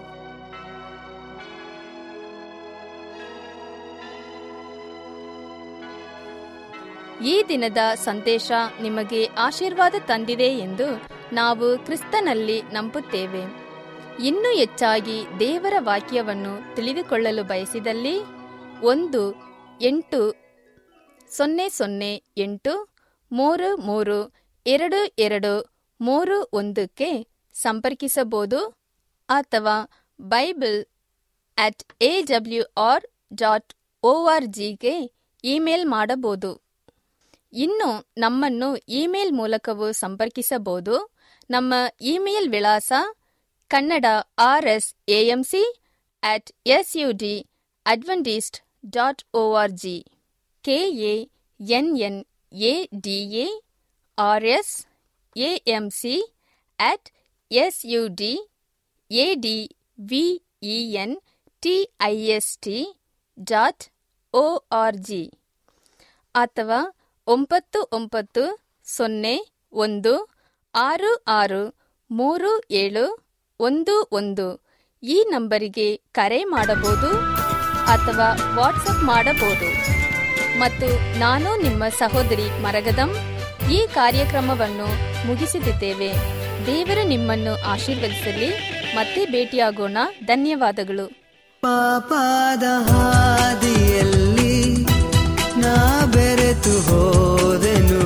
ಈ ದಿನದ ಸಂದೇಶ ನಿಮಗೆ ಆಶೀರ್ವಾದ ತಂದಿದೆ ಎಂದು ನಾವು ಕ್ರಿಸ್ತನಲ್ಲಿ ನಂಬುತ್ತೇವೆ ಇನ್ನೂ ಹೆಚ್ಚಾಗಿ ದೇವರ ವಾಕ್ಯವನ್ನು ತಿಳಿದುಕೊಳ್ಳಲು ಬಯಸಿದಲ್ಲಿ ಒಂದು ಎಂಟು ಸೊನ್ನೆ ಸೊನ್ನೆ ಎಂಟು ಮೂರು ಮೂರು ಎರಡು ಎರಡು ಮೂರು ಒಂದಕ್ಕೆ ಸಂಪರ್ಕಿಸಬಹುದು ಅಥವಾ Bible at A W R dot O R ಜಿಗೆ ಇಮೇಲ್ ಮಾಡಬಹುದು ಇನ್ನು ನಮ್ಮನ್ನು ಇಮೇಲ್ ಮೂಲಕವೂ ಸಂಪರ್ಕಿಸಬಹುದು ನಮ್ಮ ಇಮೇಲ್ ವಿಳಾಸ Kannada R S AMC at S U D Adventist dot O R G K A N N A D A R S AMC at S U D A D V E N T I S T dot O R G ಅಥವಾ ಒಂಬತ್ತು ಒಂಬತ್ತು ಸೊನ್ನೆ ಒಂದು ಆರು ಆರು ಮೂರು ಏಳು ಒಂದು ಒಂದು ಈ ನಂಬರಿಗೆ ಕರೆ ಮಾಡಬಹುದು ಅಥವಾ ವಾಟ್ಸಪ್ ಮಾಡಬಹುದು ಮತ್ತು ನಾನು ನಿಮ್ಮ ಸಹೋದರಿ ಮರಗದಂ ಈ ಕಾರ್ಯಕ್ರಮವನ್ನು ಮುಗಿಸುತ್ತಿದ್ದೇವೆ ದೇವರು ನಿಮ್ಮನ್ನು ಆಶೀರ್ವದಿಸಲಿ ಮತ್ತೆ ಭೇಟಿಯಾಗೋಣ ಧನ್ಯವಾದಗಳು ಪಾಪದ ಹಾದಿಯಲ್ಲಿ ನಾ ಬೆರೆತು ಹೋದೆನು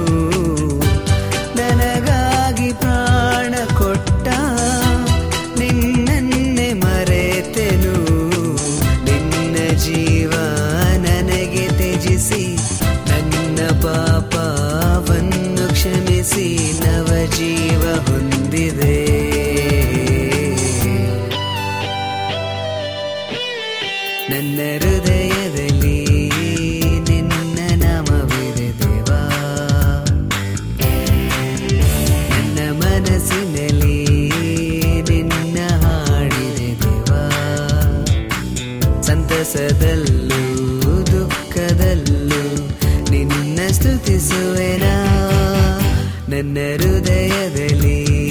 ನನಗಾಗಿ ಪ್ರಾಣ ಕೊಟ್ಟ ನಿನ್ನನ್ನೇ ಮರೆತೆನು ನಿನ್ನ ಜೀವ ನನಗೆ ತ್ಯಜಿಸಿ ನನ್ನ ಪಾಪವನ್ನು ಕ್ಷಮಿಸಿ ನವ ಜೀವ ಹೊಂದಿದೆ ನನ್ನ ಹೃದಯದಲ್ಲಿ ನಿನ್ನ ನಾಮವಿದೆ ದೇವಾ ನನ್ನ ಮನಸ್ಸಿನಲ್ಲಿ ನಿನ್ನ ಹಾಡಿದೆ ದೇವಾ ಸಂತಸದಲ್ಲೂ ದುಃಖದಲ್ಲೂ ನಿನ್ನ ಸ್ತುತಿಸುವೆನಾ ನನ್ನ ಹೃದಯದಲ್ಲಿ